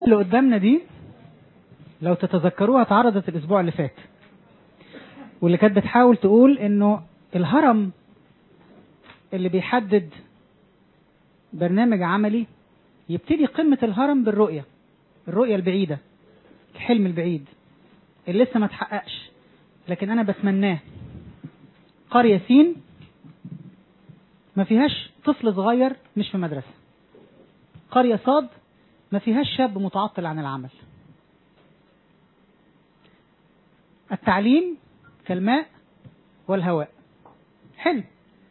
اللي قدامنا دي لو تتذكروها اتعرضت الاسبوع اللي فات واللي كانت بتحاول تقول انه الهرم اللي بيحدد برنامج عملي يبتدي قمة الهرم بالرؤية الرؤية البعيدة الحلم البعيد اللي لسه ما تحققش لكن انا بتمناه قرية سين ما فيهاش طفل صغير مش في مدرسة قرية صاد ما فيهاش شاب متعطل عن العمل التعليم كالماء والهواء حلو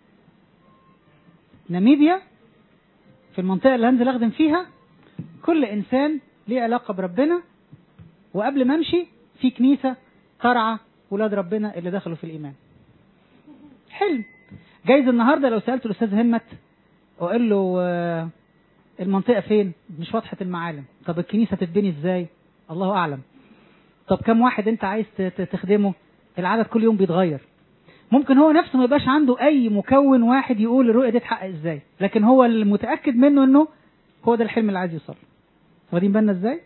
ناميبيا في المنطقة اللي هنزل أخدم فيها كل إنسان ليه علاقة بربنا وقبل ما أمشي في كنيسة ترعى ولاد ربنا اللي دخلوا في الإيمان حلو جايز النهارده لو سألت الأستاذ همت وقال له آه، المنطقة فين؟ مش واضحة المعالم، طب الكنيسة تتبني ازاي؟ الله أعلم. طب كم واحد أنت عايز ت- ت- تخدمه؟ العدد كل يوم بيتغير. ممكن هو نفسه ما يبقاش عنده أي مكون واحد يقول الرؤية دي اتحقق ازاي، لكن هو المتأكد منه إنه هو ده الحلم اللي عايز يوصل. واخدين بالنا ازاي؟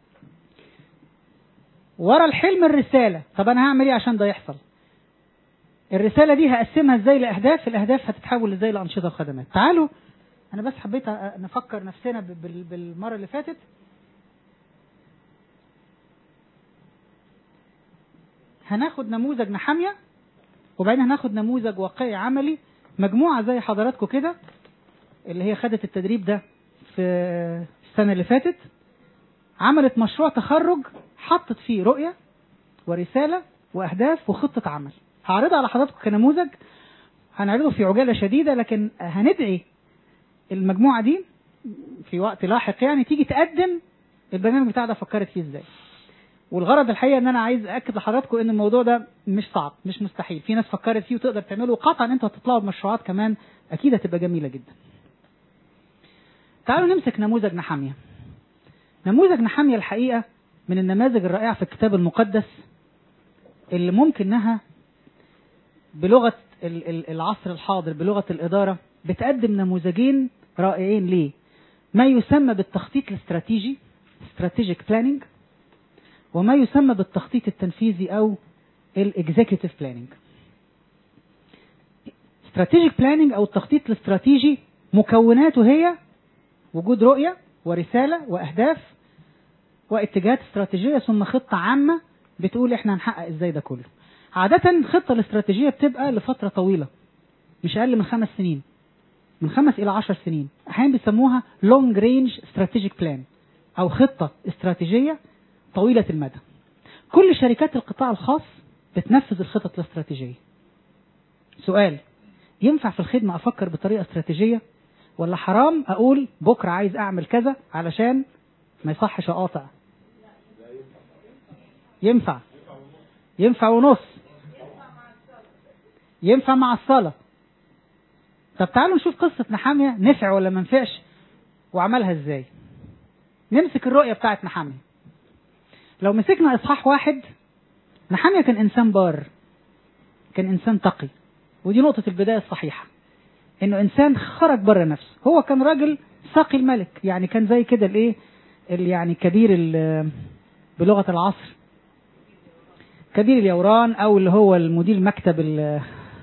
ورا الحلم الرسالة، طب أنا هعمل إيه عشان ده يحصل؟ الرسالة دي هقسمها ازاي لأهداف، الأهداف هتتحول ازاي لأنشطة وخدمات. تعالوا أنا بس حبيت أ- نفكر نفسنا ب- بال- بالمرة اللي فاتت هناخد نموذج نحامية وبعدين هناخد نموذج واقعي عملي مجموعة زي حضراتكم كده اللي هي خدت التدريب ده في السنة اللي فاتت عملت مشروع تخرج حطت فيه رؤية ورسالة وأهداف وخطة عمل هعرضها على حضراتكم كنموذج هنعرضه في عجالة شديدة لكن هندعي المجموعة دي في وقت لاحق يعني تيجي تقدم البرنامج بتاع ده فكرت فيه ازاي والغرض الحقيقه ان انا عايز اكد لحضراتكم ان الموضوع ده مش صعب مش مستحيل في ناس فكرت فيه وتقدر تعمله وقطعا انتوا هتطلعوا بمشروعات كمان اكيد هتبقى جميله جدا تعالوا نمسك نموذج نحاميه نموذج نحاميه الحقيقه من النماذج الرائعه في الكتاب المقدس اللي ممكن انها بلغه ال- ال- العصر الحاضر بلغه الاداره بتقدم نموذجين رائعين ليه ما يسمى بالتخطيط الاستراتيجي strategic planning وما يسمى بالتخطيط التنفيذي او الاكزيكتيف بلاننج strategic planning او التخطيط الاستراتيجي مكوناته هي وجود رؤيه ورساله واهداف واتجاهات استراتيجيه ثم خطه عامه بتقول احنا هنحقق ازاي ده كله عاده الخطه الاستراتيجيه بتبقى لفتره طويله مش اقل من خمس سنين من خمس الى عشر سنين احيانا بيسموها لونج رينج استراتيجيك بلان او خطه استراتيجيه طويله المدى كل شركات القطاع الخاص بتنفذ الخطط الاستراتيجيه سؤال ينفع في الخدمه افكر بطريقه استراتيجيه ولا حرام اقول بكره عايز اعمل كذا علشان ما يصحش اقاطع ينفع ينفع ونص ينفع مع الصلاه طب تعالوا نشوف قصة نحامية نفع ولا ما نفعش وعملها ازاي نمسك الرؤية بتاعت نحامية لو مسكنا إصحاح واحد نحامية كان إنسان بار كان إنسان تقي ودي نقطة البداية الصحيحة إنه إنسان خرج بره نفسه هو كان راجل ساقي الملك يعني كان زي كده الإيه اللي يعني كبير ال- بلغة العصر كبير اليوران أو اللي هو المدير مكتب ال-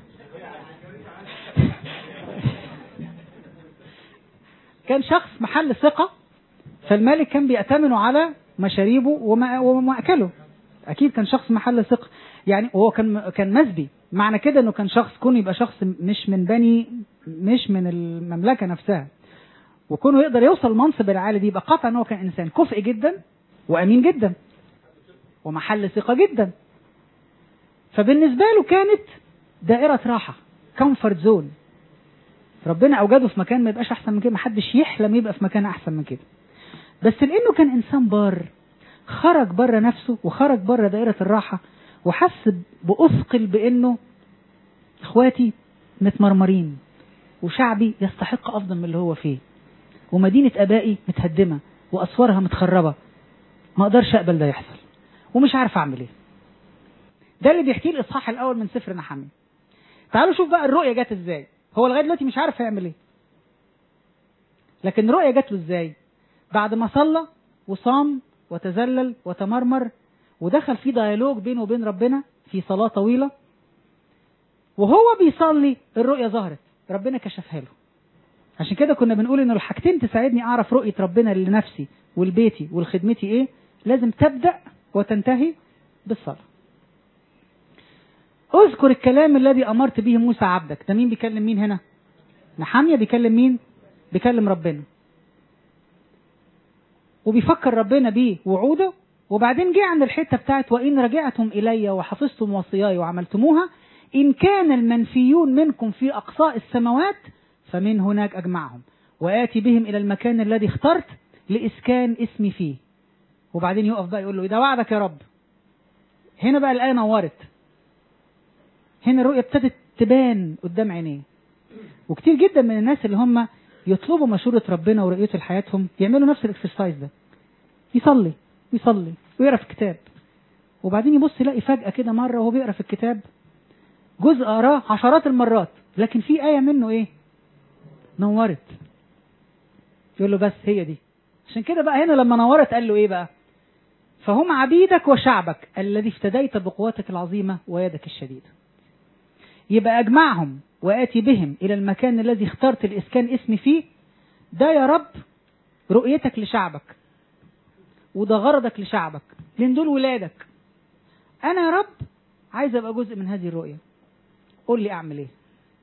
كان شخص محل ثقة فالمالك كان بيأتمنه على مشاريبه وما- ومأكله أكيد كان شخص محل ثقة يعني وهو كان كان مسبي معنى كده إنه كان شخص كونه يبقى شخص مش من بني مش من المملكة نفسها وكونه يقدر يوصل المنصب العالي دي يبقى قطعا إن هو كان إنسان كفء جدا وأمين جدا ومحل ثقة جدا فبالنسبة له كانت دائرة راحة كومفورت زون ربنا اوجده في مكان ما يبقاش احسن من كده محدش يحلم يبقى في مكان احسن من كده بس لانه كان انسان بار خرج بره نفسه وخرج بره دائره الراحه وحس باثقل بانه اخواتي متمرمرين وشعبي يستحق افضل من اللي هو فيه ومدينه ابائي متهدمه واسوارها متخربه ما اقدرش اقبل ده يحصل ومش عارف اعمل ايه ده اللي بيحكيه الاصحاح الاول من سفر نحمي تعالوا شوف بقى الرؤيه جت ازاي هو لغايه دلوقتي مش عارف هيعمل ايه لكن الرؤيه جات له ازاي بعد ما صلى وصام وتذلل وتمرمر ودخل في ديالوج بينه وبين ربنا في صلاة طويلة وهو بيصلي الرؤية ظهرت ربنا كشفها له عشان كده كنا بنقول ان الحاجتين تساعدني اعرف رؤية ربنا لنفسي ولبيتي ولخدمتي ايه لازم تبدأ وتنتهي بالصلاة اذكر الكلام الذي امرت به موسى عبدك ده مين بيكلم مين هنا نحامية بيكلم مين بيكلم ربنا وبيفكر ربنا بيه وعوده وبعدين جه عند الحته بتاعت وان رجعتم الي وحفظتم وصاياي وعملتموها ان كان المنفيون منكم في اقصاء السماوات فمن هناك اجمعهم واتي بهم الى المكان الذي اخترت لاسكان اسمي فيه وبعدين يقف بقى يقول له ده وعدك يا رب هنا بقى الايه نورت هنا الرؤيه ابتدت تبان قدام عينيه وكتير جدا من الناس اللي هم يطلبوا مشورة ربنا ورؤيته لحياتهم يعملوا نفس الاكسرسايز ده يصلي ويصلي ويقرا في الكتاب وبعدين يبص يلاقي فجأة كده مرة وهو بيقرا في الكتاب جزء قراه عشرات المرات لكن في آية منه إيه؟ نورت يقول له بس هي دي عشان كده بقى هنا لما نورت قال له إيه بقى؟ فهم عبيدك وشعبك الذي افتديت بقوتك العظيمة ويدك الشديدة يبقى أجمعهم وآتي بهم إلى المكان الذي اخترت الإسكان اسمي فيه ده يا رب رؤيتك لشعبك وده غرضك لشعبك لأن دول ولادك أنا يا رب عايز أبقى جزء من هذه الرؤية قول لي أعمل إيه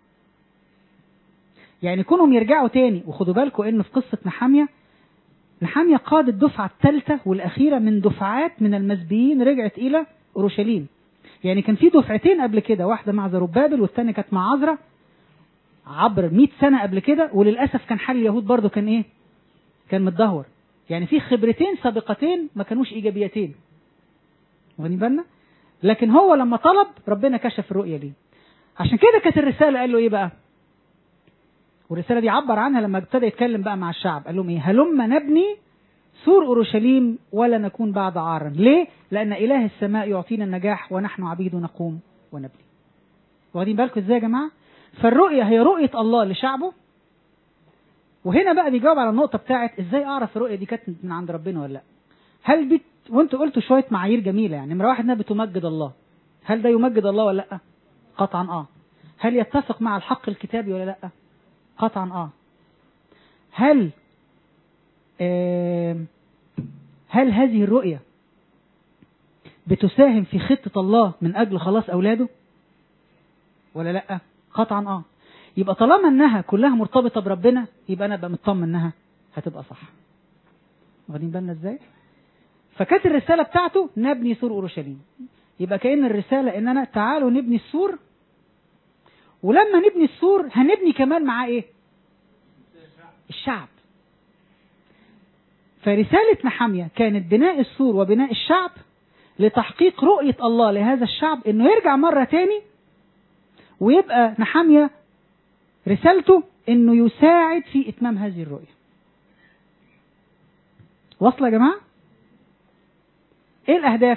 يعني كونهم يرجعوا تاني وخدوا بالكم إنه في قصة نحامية نحامية قاد الدفعة الثالثة والأخيرة من دفعات من المسبيين رجعت إلى أورشليم يعني كان في دفعتين قبل كده واحدة مع زروبابل والتانية كانت مع عزرا عبر 100 سنة قبل كده وللأسف كان حال اليهود برضو كان إيه؟ كان متدهور يعني في خبرتين سابقتين ما كانوش إيجابيتين واخدين بالنا؟ لكن هو لما طلب ربنا كشف الرؤية دي عشان كده كانت الرسالة قال له إيه بقى؟ والرسالة دي عبر عنها لما ابتدى يتكلم بقى مع الشعب قال لهم إيه؟ هلم نبني سور أورشليم ولا نكون بعد عارا ليه؟ لأن إله السماء يعطينا النجاح ونحن عبيد نقوم ونبني واخدين بالكم إزاي يا جماعة؟ فالرؤية هي رؤية الله لشعبه وهنا بقى بيجاوب على النقطة بتاعت ازاي اعرف الرؤية دي كانت من عند ربنا ولا لا هل بت... وانتوا قلتوا شوية معايير جميلة يعني نمرة واحد انها بتمجد الله هل ده يمجد الله ولا لا قطعا اه هل يتفق مع الحق الكتابي ولا لا قطعا اه هل آه هل هذه الرؤية بتساهم في خطة الله من أجل خلاص أولاده ولا لأ قطعا اه يبقى طالما انها كلها مرتبطه بربنا يبقى انا ابقى مطمن انها هتبقى صح واخدين بالنا ازاي فكانت الرساله بتاعته نبني سور اورشليم يبقى كأن الرساله ان انا تعالوا نبني السور ولما نبني السور هنبني كمان معاه ايه الشعب فرسالة نحامية كانت بناء السور وبناء الشعب لتحقيق رؤية الله لهذا الشعب انه يرجع مرة تاني ويبقى نحامية رسالته انه يساعد في اتمام هذه الرؤية واصلة يا جماعة ايه الاهداف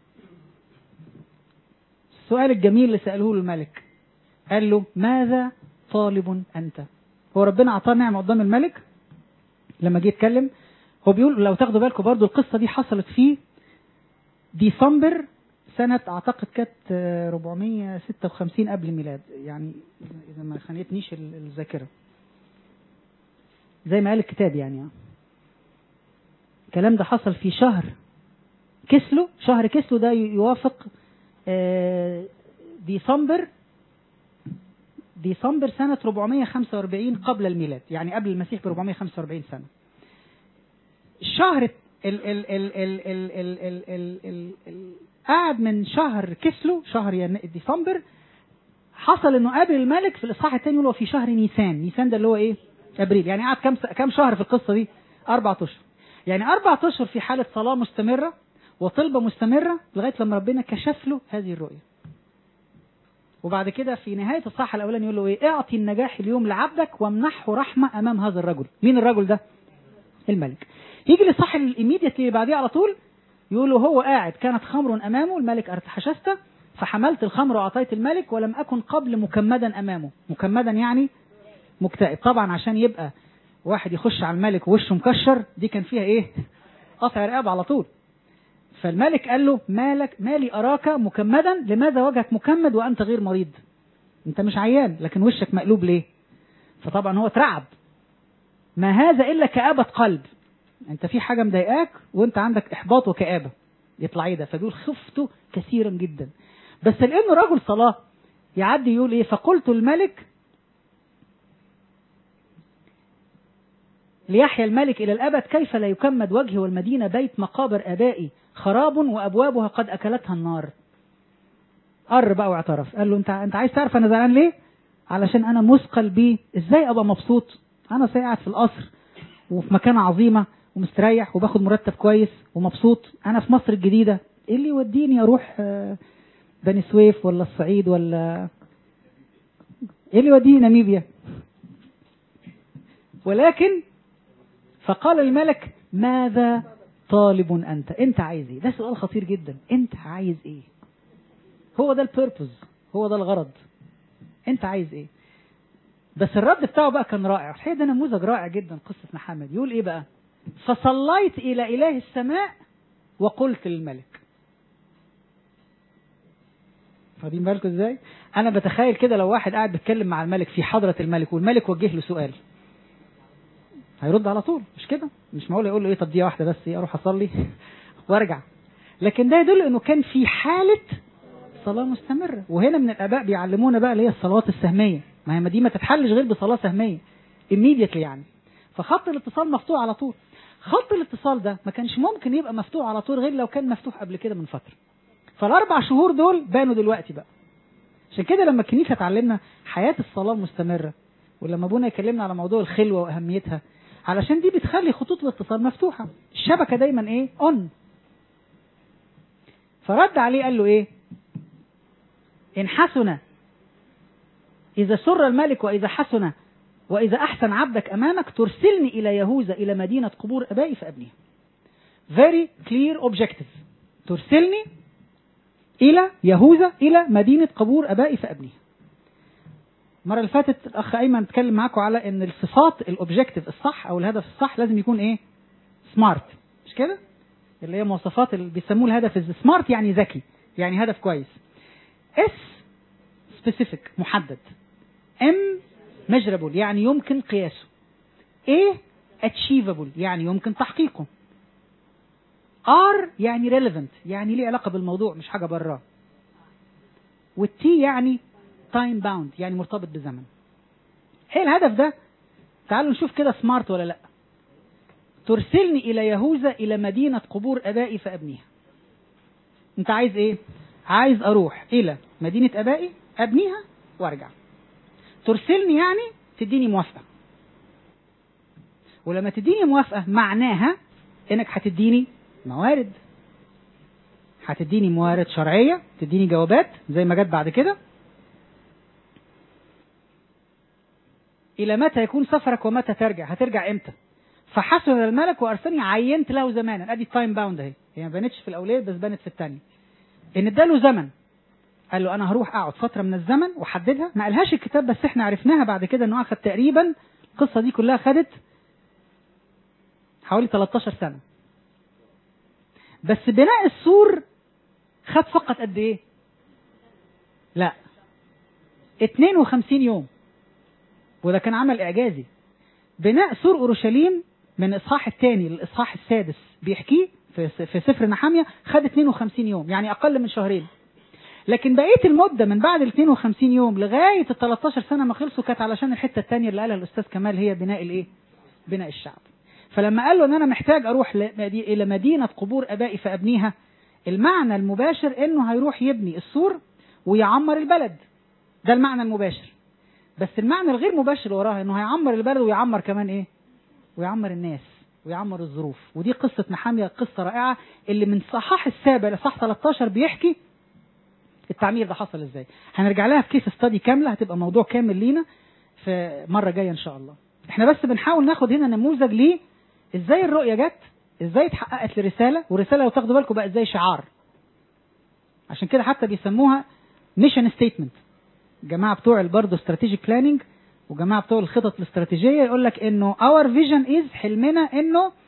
السؤال الجميل اللي سأله له الملك قال له ماذا طالب انت هو ربنا اعطاه نعمة قدام الملك لما جه يتكلم هو بيقول لو تاخدوا بالكم برضو القصة دي حصلت في ديسمبر سنة أعتقد كانت 456 قبل الميلاد يعني إذا ما خانتنيش الذاكرة زي ما قال الكتاب يعني الكلام ده حصل في شهر كسلو شهر كسلو ده يوافق ديسمبر ديسمبر سنة 445 قبل الميلاد يعني قبل المسيح ب 445 سنة الشهر ال ال ال ال ال ال ال ال ال ال ال قعد من شهر كسلو شهر ديسمبر حصل انه قابل الملك في الاصحاح الثاني يقول في شهر نيسان نيسان ده اللي هو ايه ابريل يعني قعد كام كام شهر في القصه دي اربع اشهر يعني اربع اشهر في حاله صلاه مستمره وطلبه مستمره لغايه لما ربنا كشف له هذه الرؤيه وبعد كده في نهايه الصح الاولاني يقول له ايه اعطي النجاح اليوم لعبدك وامنحه رحمه امام هذا الرجل مين الرجل ده الملك يجي للصح الايميديت اللي بعديه على طول يقولوا هو قاعد كانت خمر امامه الملك ارتحشست فحملت الخمر واعطيت الملك ولم اكن قبل مكمدا امامه مكمدا يعني مكتئب طبعا عشان يبقى واحد يخش على الملك ووشه مكشر دي كان فيها ايه قطع رقاب على طول فالملك قال له مالك مالي أراك مكمدا لماذا وجهك مكمد وأنت غير مريض أنت مش عيان لكن وشك مقلوب ليه فطبعا هو اترعب ما هذا إلا كآبة قلب أنت في حاجة مضايقاك وأنت عندك إحباط وكآبة يطلع ايه ده فبيقول خفت كثيرا جدا بس لأنه رجل صلاة يعدي يقول إيه فقلت الملك ليحيى الملك إلى الأبد كيف لا يكمد وجهي والمدينة بيت مقابر آبائي خراب وأبوابها قد أكلتها النار قر بقى واعترف قال له أنت أنت عايز تعرف أنا زعلان ليه؟ علشان أنا مثقل بيه إزاي أبقى مبسوط؟ أنا قاعد في القصر وفي مكانة عظيمة ومستريح وباخد مرتب كويس ومبسوط أنا في مصر الجديدة إيه اللي يوديني أروح بني سويف ولا الصعيد ولا إيه اللي يوديني ناميبيا؟ ولكن فقال الملك ماذا طالب انت انت عايز ايه ده سؤال خطير جدا انت عايز ايه هو ده البيربوز هو ده الغرض انت عايز ايه بس الرد بتاعه بقى كان رائع الحقيقه ده نموذج رائع جدا قصه محمد يقول ايه بقى فصليت الى اله السماء وقلت للملك واخدين بالكم ازاي انا بتخيل كده لو واحد قاعد بيتكلم مع الملك في حضره الملك والملك وجه له سؤال هيرد على طول مش كده مش معقول يقول له ايه طب دقيقه واحده بس ايه اروح اصلي وارجع لكن ده يدل انه كان في حاله صلاه مستمره وهنا من الاباء بيعلمونا بقى اللي هي الصلوات السهميه ما هي دي ما تتحلش غير بصلاه سهميه immediately يعني فخط الاتصال مفتوح على طول خط الاتصال ده ما كانش ممكن يبقى مفتوح على طول غير لو كان مفتوح قبل كده من فتره فالاربع شهور دول بانوا دلوقتي بقى عشان كده لما الكنيسه تعلمنا حياه الصلاه مستمره ولما ابونا يكلمنا على موضوع الخلوه واهميتها علشان دي بتخلي خطوط الاتصال مفتوحة الشبكة دايما ايه اون فرد عليه قال له ايه ان حسن اذا سر الملك واذا حسن واذا احسن عبدك امامك ترسلني الى يهوذا الى مدينة قبور ابائي فابنيها very clear objective ترسلني الى يهوذا الى مدينة قبور ابائي فابنيها المره اللي فاتت الاخ ايمن اتكلم معاكم على ان الصفات الاوبجكتيف الصح او الهدف الصح لازم يكون ايه سمارت مش كده اللي هي مواصفات اللي بيسموه الهدف السمارت يعني ذكي يعني هدف كويس اس سبيسيفيك محدد ام ميجرابل يعني يمكن قياسه ايه اتشيفبل يعني يمكن تحقيقه ار يعني ريليفنت يعني ليه علاقه بالموضوع مش حاجه براه والتي يعني تايم باوند يعني مرتبط بزمن ايه الهدف ده تعالوا نشوف كده سمارت ولا لا ترسلني الى يهوذا الى مدينة قبور ابائي فابنيها انت عايز ايه عايز اروح الى مدينة ابائي ابنيها وارجع ترسلني يعني تديني موافقة ولما تديني موافقة معناها انك هتديني موارد هتديني موارد شرعية تديني جوابات زي ما جت بعد كده إلى متى يكون سفرك ومتى ترجع هترجع إمتى فحسن الملك وأرسلني عينت له زمانا أدي التايم باوند أهي هي ما بانتش في الأولاد بس بانت في الثانية إن اداله زمن قال له أنا هروح أقعد فترة من الزمن وحددها ما قالهاش الكتاب بس إحنا عرفناها بعد كده إنه أخذ تقريبا القصة دي كلها خدت حوالي 13 سنة بس بناء السور خد فقط قد إيه؟ لا 52 يوم وده كان عمل إعجازي بناء سور أورشليم من الإصحاح الثاني للإصحاح السادس بيحكيه في في سفر نحامية خد 52 يوم يعني أقل من شهرين لكن بقية المدة من بعد ال 52 يوم لغاية ال 13 سنة ما خلصوا كانت علشان الحتة الثانية اللي قالها الأستاذ كمال هي بناء الإيه؟ بناء الشعب. فلما قال له إن أنا محتاج أروح إلى مدينة قبور آبائي فأبنيها المعنى المباشر إنه هيروح يبني السور ويعمر البلد. ده المعنى المباشر. بس المعنى الغير مباشر وراه انه هيعمر البلد ويعمر كمان ايه ويعمر الناس ويعمر الظروف ودي قصة نحامية قصة رائعة اللي من صحاح السابع لصح 13 بيحكي التعمير ده حصل ازاي هنرجع لها في كيس استادي كاملة هتبقى موضوع كامل لينا في مرة جاية ان شاء الله احنا بس بنحاول ناخد هنا نموذج ليه ازاي الرؤية جت ازاي اتحققت لرسالة ورسالة لو تاخدوا بالكم بقى ازاي شعار عشان كده حتى بيسموها ميشن ستيتمنت جماعة بتوع برضه استراتيجيك بلاننج وجماعة بتوع الخطط الاستراتيجية يقول لك انه اور فيجن از حلمنا انه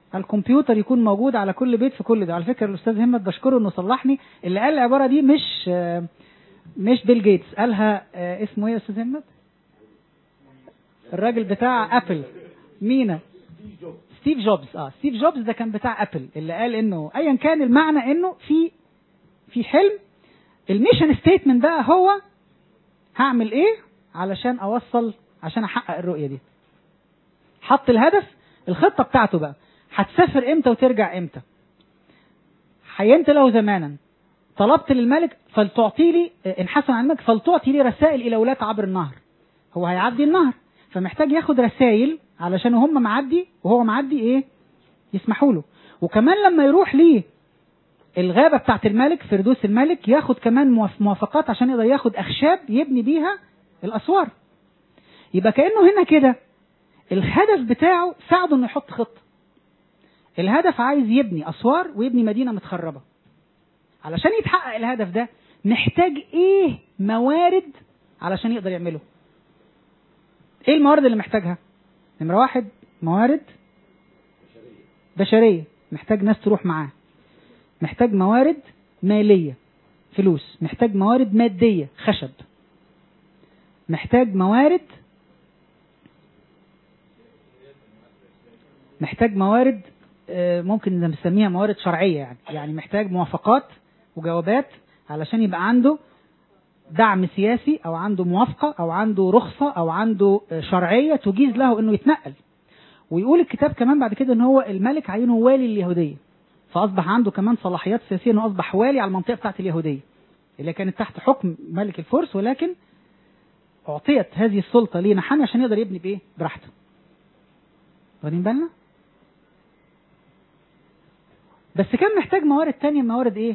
الكمبيوتر يكون موجود على كل بيت في كل ده على فكره الاستاذ همت بشكره انه صلحني اللي قال العباره دي مش آه، مش بيل جيتس قالها آه، اسمه ايه يا استاذ همت الراجل بتاع ابل مينا ستيف جوبز اه ستيف جوبز ده كان بتاع ابل اللي قال انه ايا كان المعنى انه في في حلم الميشن ستيتمنت بقى هو هعمل ايه علشان اوصل عشان احقق الرؤيه دي حط الهدف الخطه بتاعته بقى هتسافر امتى وترجع امتى حينت له زمانا طلبت للملك فلتعطي لي ان حسن عن الملك فلتعطي لي رسائل الى ولاة عبر النهر هو هيعدي النهر فمحتاج ياخد رسائل علشان هم معدي وهو معدي ايه يسمحوا له وكمان لما يروح ليه الغابة بتاعت الملك فردوس الملك ياخد كمان موaf- موافقات عشان يقدر ياخد أخشاب يبني بيها الأسوار يبقى كأنه هنا كده الهدف بتاعه ساعده انه يحط خطة الهدف عايز يبني أسوار ويبني مدينة متخربة علشان يتحقق الهدف ده محتاج ايه موارد علشان يقدر يعمله ايه الموارد اللي محتاجها نمرة واحد موارد بشرية محتاج ناس تروح معاه محتاج موارد مالية فلوس محتاج موارد مادية خشب محتاج موارد محتاج موارد آه، ممكن نسميها موارد شرعية يعني يعني محتاج موافقات وجوابات علشان يبقى عنده دعم سياسي او عنده موافقة او عنده رخصة او عنده آه، شرعية تجيز له انه يتنقل ويقول الكتاب كمان بعد كده ان هو الملك عينه والي اليهودية فاصبح عنده كمان صلاحيات سياسيه انه اصبح والي على المنطقه بتاعت اليهوديه اللي كانت تحت حكم ملك الفرس ولكن اعطيت هذه السلطه لنحامي عشان يقدر يبني بايه؟ براحته. واخدين بالنا؟ بس كان محتاج موارد تانية موارد ايه؟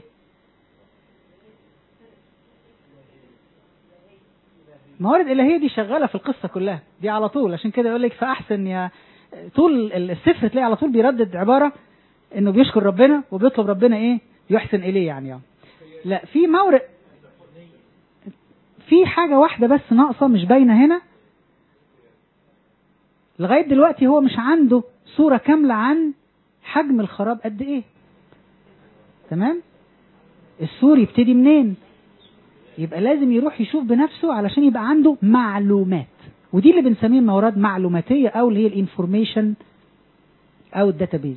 موارد الهيه دي شغاله في القصه كلها دي على طول عشان كده يقول لك فاحسن يا طول السفر تلاقي على طول بيردد عباره انه بيشكر ربنا وبيطلب ربنا ايه يحسن اليه يعني, يعني. لا في مورد في حاجة واحدة بس ناقصة مش باينة هنا لغاية دلوقتي هو مش عنده صورة كاملة عن حجم الخراب قد ايه تمام السور يبتدي منين يبقى لازم يروح يشوف بنفسه علشان يبقى عنده معلومات ودي اللي بنسميه موارد معلوماتية او اللي هي الانفورميشن او الداتابيز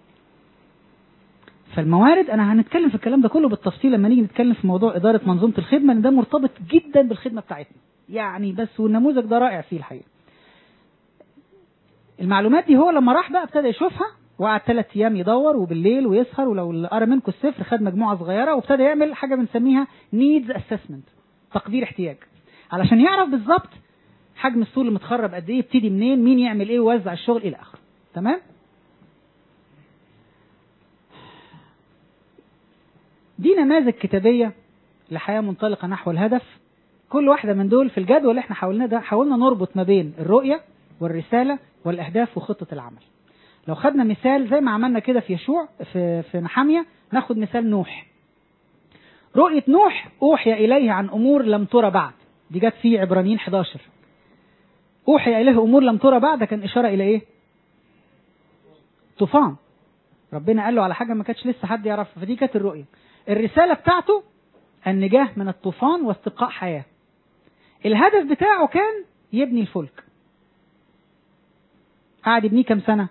فالموارد انا هنتكلم في الكلام ده كله بالتفصيل لما نيجي نتكلم في موضوع اداره منظومه الخدمه لان ده مرتبط جدا بالخدمه بتاعتنا يعني بس والنموذج ده رائع فيه الحقيقه المعلومات دي هو لما راح بقى ابتدى يشوفها وقعد ثلاث ايام يدور وبالليل ويسهر ولو اللي قرا منكم السفر خد مجموعه صغيره وابتدى يعمل حاجه بنسميها نيدز اسسمنت تقدير احتياج علشان يعرف بالظبط حجم السور اللي متخرب قد ايه يبتدي منين مين يعمل ايه ويوزع الشغل الى اخره تمام دي نماذج كتابية لحياة منطلقة نحو الهدف كل واحدة من دول في الجدول اللي احنا حاولنا ده حاولنا نربط ما بين الرؤية والرسالة والأهداف وخطة العمل لو خدنا مثال زي ما عملنا كده في يشوع في في نحامية ناخد مثال نوح رؤية نوح أوحي إليه عن أمور لم ترى بعد دي جت في عبرانيين 11 أوحي إليه أمور لم ترى بعد ده كان إشارة إلى إيه؟ طوفان ربنا قال له على حاجة ما كانتش لسه حد يعرفها فدي كانت الرؤية الرسالة بتاعته النجاة من الطوفان واستبقاء حياة الهدف بتاعه كان يبني الفلك قعد يبنيه كام سنة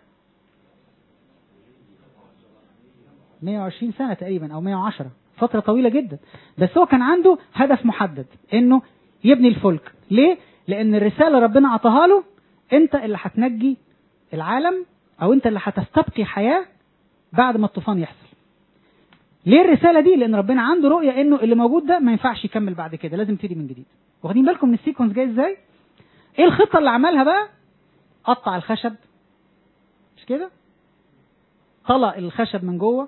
120 سنة تقريبا أو 110 فترة طويلة جدا بس هو كان عنده هدف محدد إنه يبني الفلك ليه؟ لأن الرسالة ربنا عطاها له أنت اللي هتنجي العالم أو أنت اللي هتستبقي حياة بعد ما الطوفان يحصل ليه الرسالة دي؟ لأن ربنا عنده رؤية إنه اللي موجود ده ما ينفعش يكمل بعد كده، لازم يبتدي من جديد. واخدين بالكم من السيكونس جاي إزاي؟ إيه الخطة اللي عملها بقى؟ قطع الخشب مش كده؟ طلق الخشب من جوه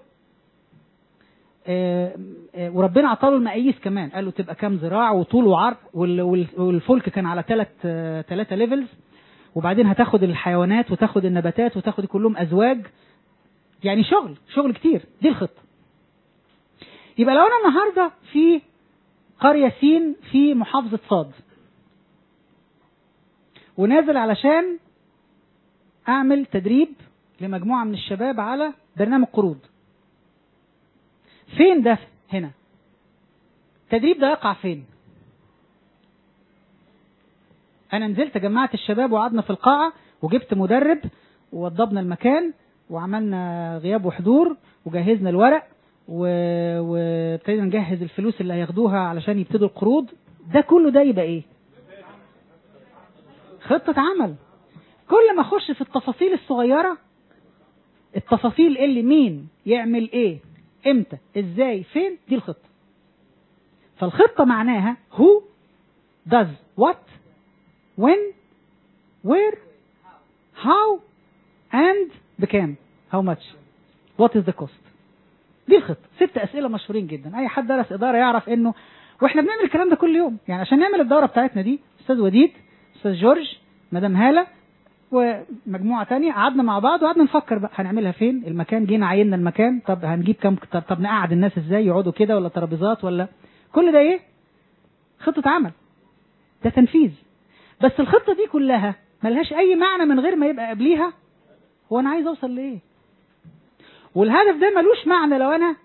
آه آه وربنا عطاله المقاييس كمان قال له تبقى كام ذراع وطول وعرض والفلك كان على ثلاث ثلاثة ليفلز وبعدين هتاخد الحيوانات وتاخد النباتات وتاخد كلهم ازواج يعني شغل شغل كتير دي الخطه يبقى لو انا النهارده في قريه سين في محافظه صاد ونازل علشان اعمل تدريب لمجموعة من الشباب على برنامج قروض فين ده هنا التدريب ده يقع فين انا نزلت جمعت الشباب وقعدنا في القاعة وجبت مدرب ووضبنا المكان وعملنا غياب وحضور وجهزنا الورق و- وابتدينا نجهز الفلوس اللي هياخدوها علشان يبتدوا القروض ده كله ده يبقى ايه خطة عمل كل ما اخش في التفاصيل الصغيرة التفاصيل اللي مين يعمل ايه امتى ازاي فين دي الخطة فالخطة معناها who does what when where how and بكام how much what is the cost دي الخطة ست أسئلة مشهورين جدا أي حد درس إدارة يعرف إنه وإحنا بنعمل الكلام ده كل يوم يعني عشان نعمل الدورة بتاعتنا دي أستاذ وديد أستاذ جورج مدام هالة ومجموعة تانية قعدنا مع بعض وقعدنا نفكر بقى هنعملها فين المكان جينا عيننا المكان طب هنجيب كام طب, طب نقعد الناس ازاي يقعدوا كده ولا ترابيزات ولا كل ده ايه خطة عمل ده تنفيذ بس الخطة دي كلها ملهاش أي معنى من غير ما يبقى قبليها هو أنا عايز أوصل لإيه والهدف ده ملوش معنى لو أنا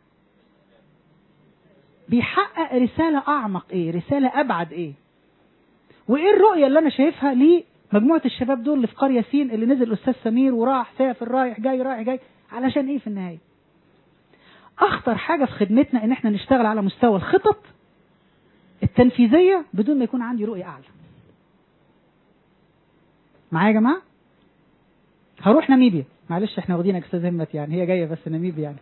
بيحقق رسالة أعمق إيه رسالة أبعد إيه وإيه الرؤية اللي أنا شايفها لمجموعة الشباب دول اللي في قرية سين اللي نزل الأستاذ سمير وراح سافر رايح جاي رايح جاي علشان إيه في النهاية أخطر حاجة في خدمتنا إن إحنا نشتغل على مستوى الخطط التنفيذية بدون ما يكون عندي رؤية أعلى معايا يا جماعة هروح ناميبيا معلش احنا واخدينك استاذ همت يعني هي جايه بس ناميبيا يعني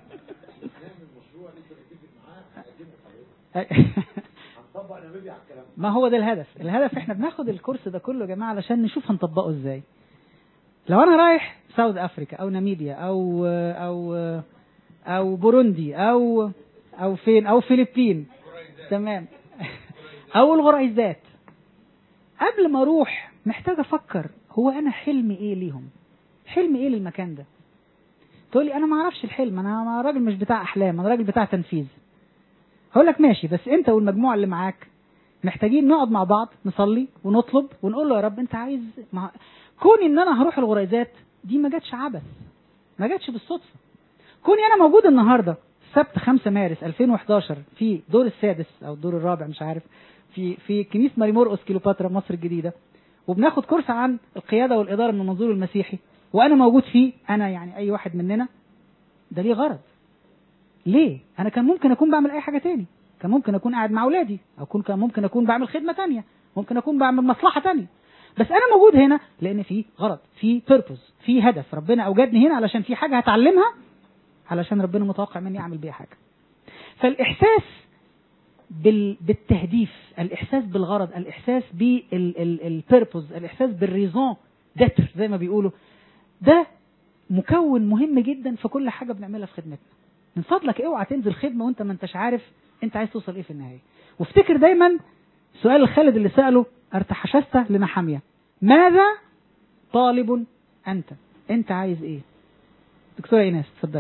ما هو ده الهدف الهدف احنا بناخد الكورس ده كله يا جماعه علشان نشوف هنطبقه ازاي لو انا رايح ساوث افريكا او ناميبيا او او او بوروندي او او فين او فلبين تمام او الغريزات قبل ما اروح محتاج افكر هو انا حلمي ايه ليهم حلمي ايه للمكان ده تقول لي انا ما اعرفش الحلم انا أنا راجل مش بتاع احلام انا راجل بتاع تنفيذ هقول لك ماشي بس انت والمجموعه اللي معاك محتاجين نقعد مع بعض نصلي ونطلب ونقول له يا رب انت عايز مع... كون ان انا هروح الغريزات دي ما جاتش عبث ما جاتش بالصدفه كوني انا موجود النهارده السبت 5 مارس 2011 في دور السادس او الدور الرابع مش عارف في في كنيسه ماري مرقس كيلوباترا مصر الجديده وبناخد كورس عن القياده والاداره من المنظور المسيحي وانا موجود فيه انا يعني اي واحد مننا ده ليه غرض ليه انا كان ممكن اكون بعمل اي حاجه تاني كان ممكن اكون قاعد مع اولادي او كون كان ممكن اكون بعمل خدمه تانية ممكن اكون بعمل مصلحه تانية بس انا موجود هنا لان في غرض في بيربوز في هدف ربنا اوجدني هنا علشان في حاجه هتعلمها علشان ربنا متوقع مني اعمل بيها حاجه فالاحساس بال... بالتهديف الاحساس بالغرض الاحساس بالبيربوز الاحساس بالريزون دتر زي ما بيقولوا ده مكون مهم جدا في كل حاجه بنعملها في خدمتنا من فضلك اوعى تنزل خدمه وانت ما انتش عارف انت عايز توصل ايه في النهايه وافتكر دايما سؤال الخالد اللي ساله ارتحشست لنحاميه ماذا طالب انت انت عايز ايه دكتوره ايناس اتفضلي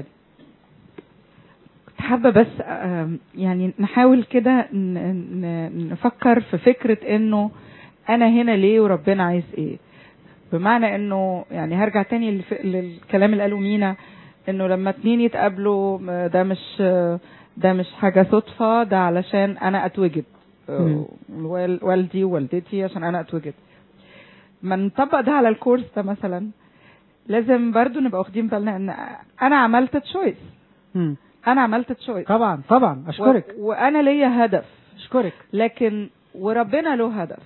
كنت حابة بس آم، يعني نحاول كده ن- ن- نفكر في فكرة انه انا هنا ليه وربنا عايز ايه بمعنى انه يعني هرجع تاني للف- للكلام اللي قاله مينا انه لما اتنين يتقابلوا م- ده مش ده مش حاجة صدفة ده علشان انا اتوجد مم. وال- والدي ووالدتي عشان انا اتوجد ما نطبق ده على الكورس ده مثلا لازم برضو نبقى واخدين بالنا ان انا عملت تشويس مم. انا عملت تشويس طبعا طبعا اشكرك و... وانا ليا هدف اشكرك لكن وربنا له هدف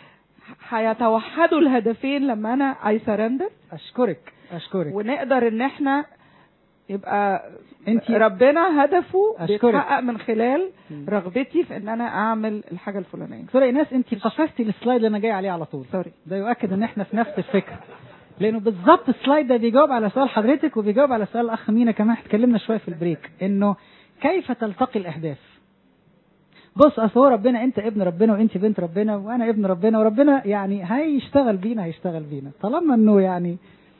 هيتوحدوا الهدفين لما انا اي سرندر اشكرك اشكرك ونقدر ان احنا يبقى انت ربنا هدفه أشكرك. بيتحقق من خلال مم. رغبتي في ان انا اعمل الحاجه الفلانيه دكتوره ايناس انت قفزتي السلايد اللي انا جاي عليه على طول سوري ده يؤكد ان احنا في نفس الفكره لانه بالظبط السلايد ده بيجاوب على سؤال حضرتك وبيجاوب على سؤال الاخ مينا كمان اتكلمنا شويه في البريك انه كيف تلتقي الاهداف بص اصل هو ربنا انت ابن ربنا وانت بنت ربنا وانا ابن ربنا وربنا يعني هيشتغل بينا هيشتغل بينا طالما انه يعني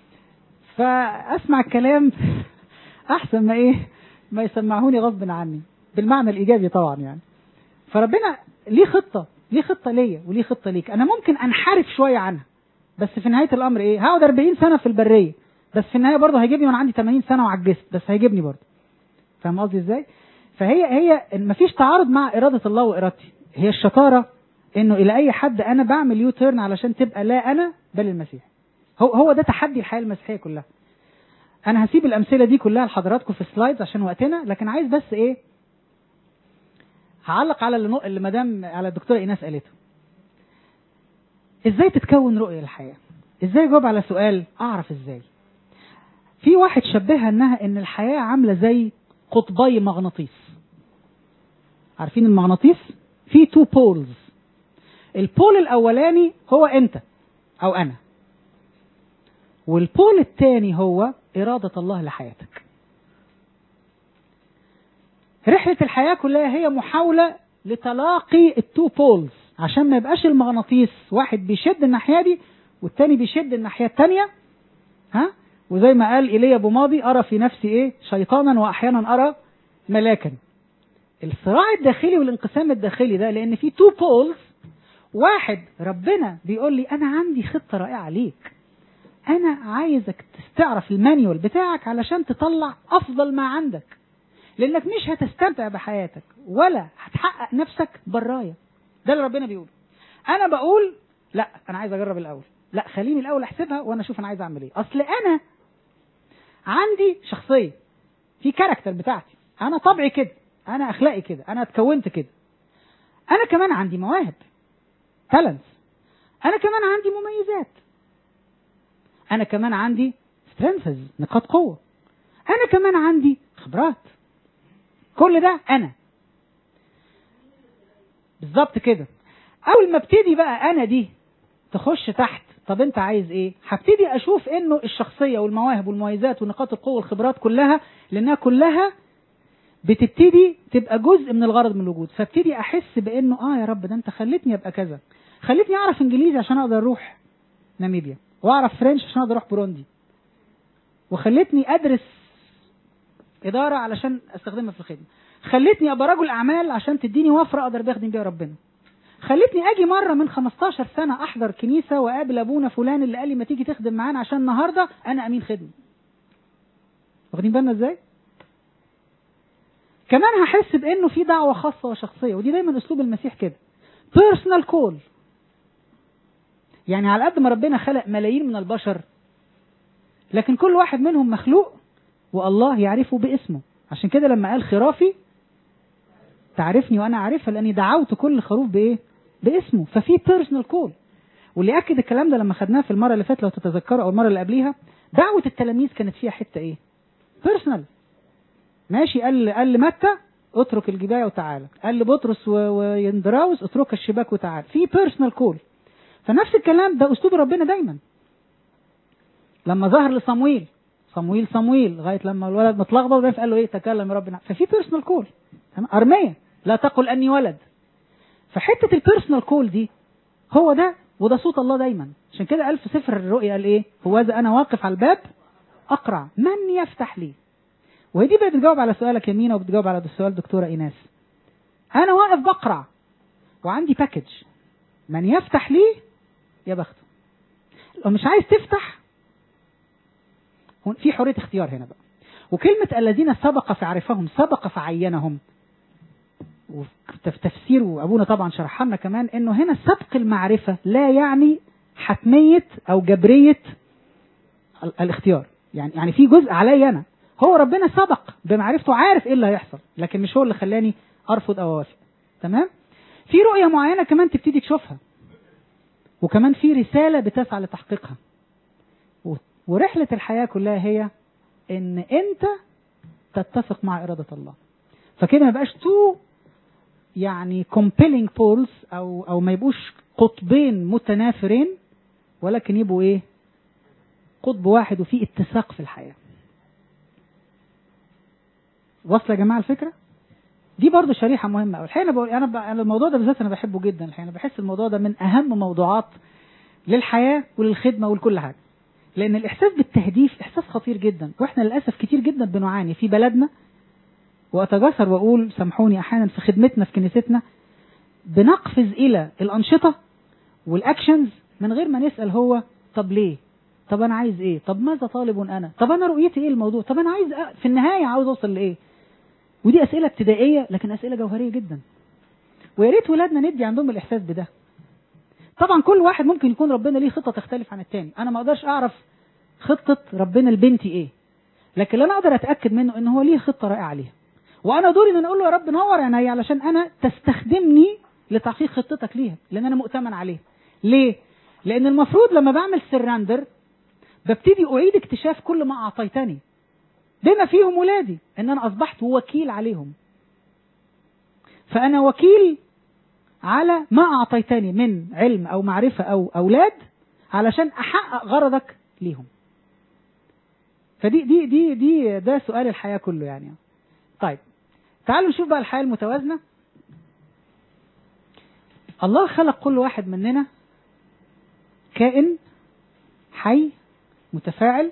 فاسمع الكلام احسن ما ايه ما يسمعوني غصب عني بالمعنى الايجابي طبعا يعني فربنا ليه خطه ليه خطه ليا وليه خطه ليك انا ممكن انحرف شويه عنها بس في نهايه الامر ايه هقعد 40 سنه في البريه بس في النهايه برضه هيجيبني وانا عندي 80 سنه وعجزت بس هيجيبني برضه فاهم قصدي ازاي فهي هي مفيش تعارض مع اراده الله وارادتي هي الشطاره انه الى اي حد انا بعمل يو تيرن علشان تبقى لا انا بل المسيح هو هو ده تحدي الحياه المسيحيه كلها انا هسيب الامثله دي كلها لحضراتكم في السلايدز عشان وقتنا لكن عايز بس ايه هعلق على اللي, اللي مدام على الدكتوره ايناس قالته ازاي تتكون رؤيه للحياه ازاي اجاوب على سؤال اعرف ازاي في واحد شبهها انها ان الحياه عامله زي قطبي مغناطيس عارفين المغناطيس في تو بولز البول الاولاني هو انت او انا والبول الثاني هو اراده الله لحياتك رحله الحياه كلها هي محاوله لتلاقي التو بولز عشان ما يبقاش المغناطيس واحد بيشد الناحيه دي والتاني بيشد الناحيه التانيه ها وزي ما قال ايليا ابو ماضي ارى في نفسي ايه شيطانا واحيانا ارى ملاكا الصراع الداخلي والانقسام الداخلي ده لان في تو بولز واحد ربنا بيقول لي انا عندي خطه رائعه ليك انا عايزك تعرف المانيوال بتاعك علشان تطلع افضل ما عندك لانك مش هتستمتع بحياتك ولا هتحقق نفسك برايا ده اللي ربنا بيقوله انا بقول لا انا عايز اجرب الاول لا خليني الاول احسبها وانا اشوف انا عايز اعمل ايه اصل انا عندي شخصيه في كاركتر بتاعتي انا طبعي كده انا اخلاقي كده انا اتكونت كده انا كمان عندي مواهب تالنتس انا كمان عندي مميزات انا كمان عندي سترينثز نقاط قوه انا كمان عندي خبرات كل ده انا بالظبط كده اول ما ابتدي بقى انا دي تخش تحت طب انت عايز ايه هبتدي اشوف انه الشخصيه والمواهب والمميزات ونقاط القوه والخبرات كلها لانها كلها بتبتدي تبقى جزء من الغرض من الوجود فابتدي احس بانه اه يا رب ده انت خلتني ابقى كذا خلتني اعرف انجليزي عشان اقدر اروح ناميبيا واعرف فرنش عشان اقدر اروح بوروندي وخلتني ادرس اداره علشان استخدمها في الخدمه خلتني ابقى رجل اعمال عشان تديني وفره اقدر بخدم بيها ربنا خلتني اجي مره من 15 سنه احضر كنيسه واقابل ابونا فلان اللي قال لي ما تيجي تخدم معانا عشان النهارده انا امين خدمه واخدين بالنا ازاي كمان هحس بانه في دعوه خاصه وشخصيه ودي دايما اسلوب المسيح كده بيرسونال كول يعني على قد ما ربنا خلق ملايين من البشر لكن كل واحد منهم مخلوق والله يعرفه باسمه عشان كده لما قال خرافي تعرفني وانا اعرفها لاني دعوت كل خروف بايه باسمه ففي بيرسونال كول واللي اكد الكلام ده لما خدناه في المره اللي فاتت لو تتذكروا او المره اللي قبليها دعوه التلاميذ كانت فيها حته ايه بيرسونال ماشي قال قال لمتى اترك الجبايه وتعالى قال لبطرس ويندراوس اترك الشباك وتعالى في بيرسونال كول فنفس الكلام ده اسلوب ربنا دايما لما ظهر لصمويل صمويل صمويل لغايه لما الولد متلخبط قال له ايه تكلم يا ربنا ففي بيرسونال كول ارميه لا تقل اني ولد فحته البيرسونال كول دي هو ده وده صوت الله دايما عشان كده قال في سفر الرؤيا قال ايه هو اذا انا واقف على الباب اقرع من يفتح لي وهي دي بقى بتجاوب على سؤالك يمينة وبتجاوب على سؤال دكتورة إيناس أنا واقف بقرع وعندي باكج من يفتح لي يا بخته لو مش عايز تفتح في حرية اختيار هنا بقى وكلمة الذين سبق فعرفهم سبق فعينهم وفي تفسير وابونا طبعا شرح لنا كمان انه هنا سبق المعرفة لا يعني حتمية او جبرية الاختيار يعني يعني في جزء عليا انا هو ربنا سبق بمعرفته عارف ايه اللي هيحصل لكن مش هو اللي خلاني ارفض او اوافق تمام في رؤيه معينه كمان تبتدي تشوفها وكمان في رساله بتسعى لتحقيقها ورحله الحياه كلها هي ان انت تتفق مع اراده الله فكده ما يبقاش تو يعني compelling poles او او ما يبقوش قطبين متنافرين ولكن يبقوا ايه قطب واحد وفي اتساق في الحياه واصله يا جماعه الفكره دي برضو شريحه مهمه قوي الحقيقه انا بقول انا, ب... أنا الموضوع ده بالذات انا بحبه جدا الحقيقه انا بحس الموضوع ده من اهم موضوعات للحياه وللخدمه ولكل حاجه لان الاحساس بالتهديف احساس خطير جدا واحنا للاسف كتير جدا بنعاني في بلدنا واتجسر واقول سامحوني احيانا في خدمتنا في كنيستنا بنقفز الى الانشطه والاكشنز من غير ما نسال هو طب ليه طب انا عايز ايه طب ماذا طالب انا طب انا رؤيتي ايه الموضوع طب انا عايز أ... في النهايه عاوز اوصل لايه ودي اسئله ابتدائيه لكن اسئله جوهريه جدا ويا ريت ولادنا ندي عندهم الاحساس بده طبعا كل واحد ممكن يكون ربنا ليه خطه تختلف عن التاني انا ما اقدرش اعرف خطه ربنا لبنتي ايه لكن اللي انا اقدر اتاكد منه ان هو ليه خطه رائعه ليها وانا دوري ان انا اقول له يا رب نور عينيا علشان انا تستخدمني لتحقيق خطتك ليها لان انا مؤتمن عليه ليه لان المفروض لما بعمل سراندر ببتدي اعيد اكتشاف كل ما اعطيتني بما فيهم ولادي ان انا اصبحت وكيل عليهم فانا وكيل على ما اعطيتني من علم او معرفه او اولاد علشان احقق غرضك ليهم فدي دي دي دي ده سؤال الحياه كله يعني طيب تعالوا نشوف بقى الحياه المتوازنه الله خلق كل واحد مننا كائن حي متفاعل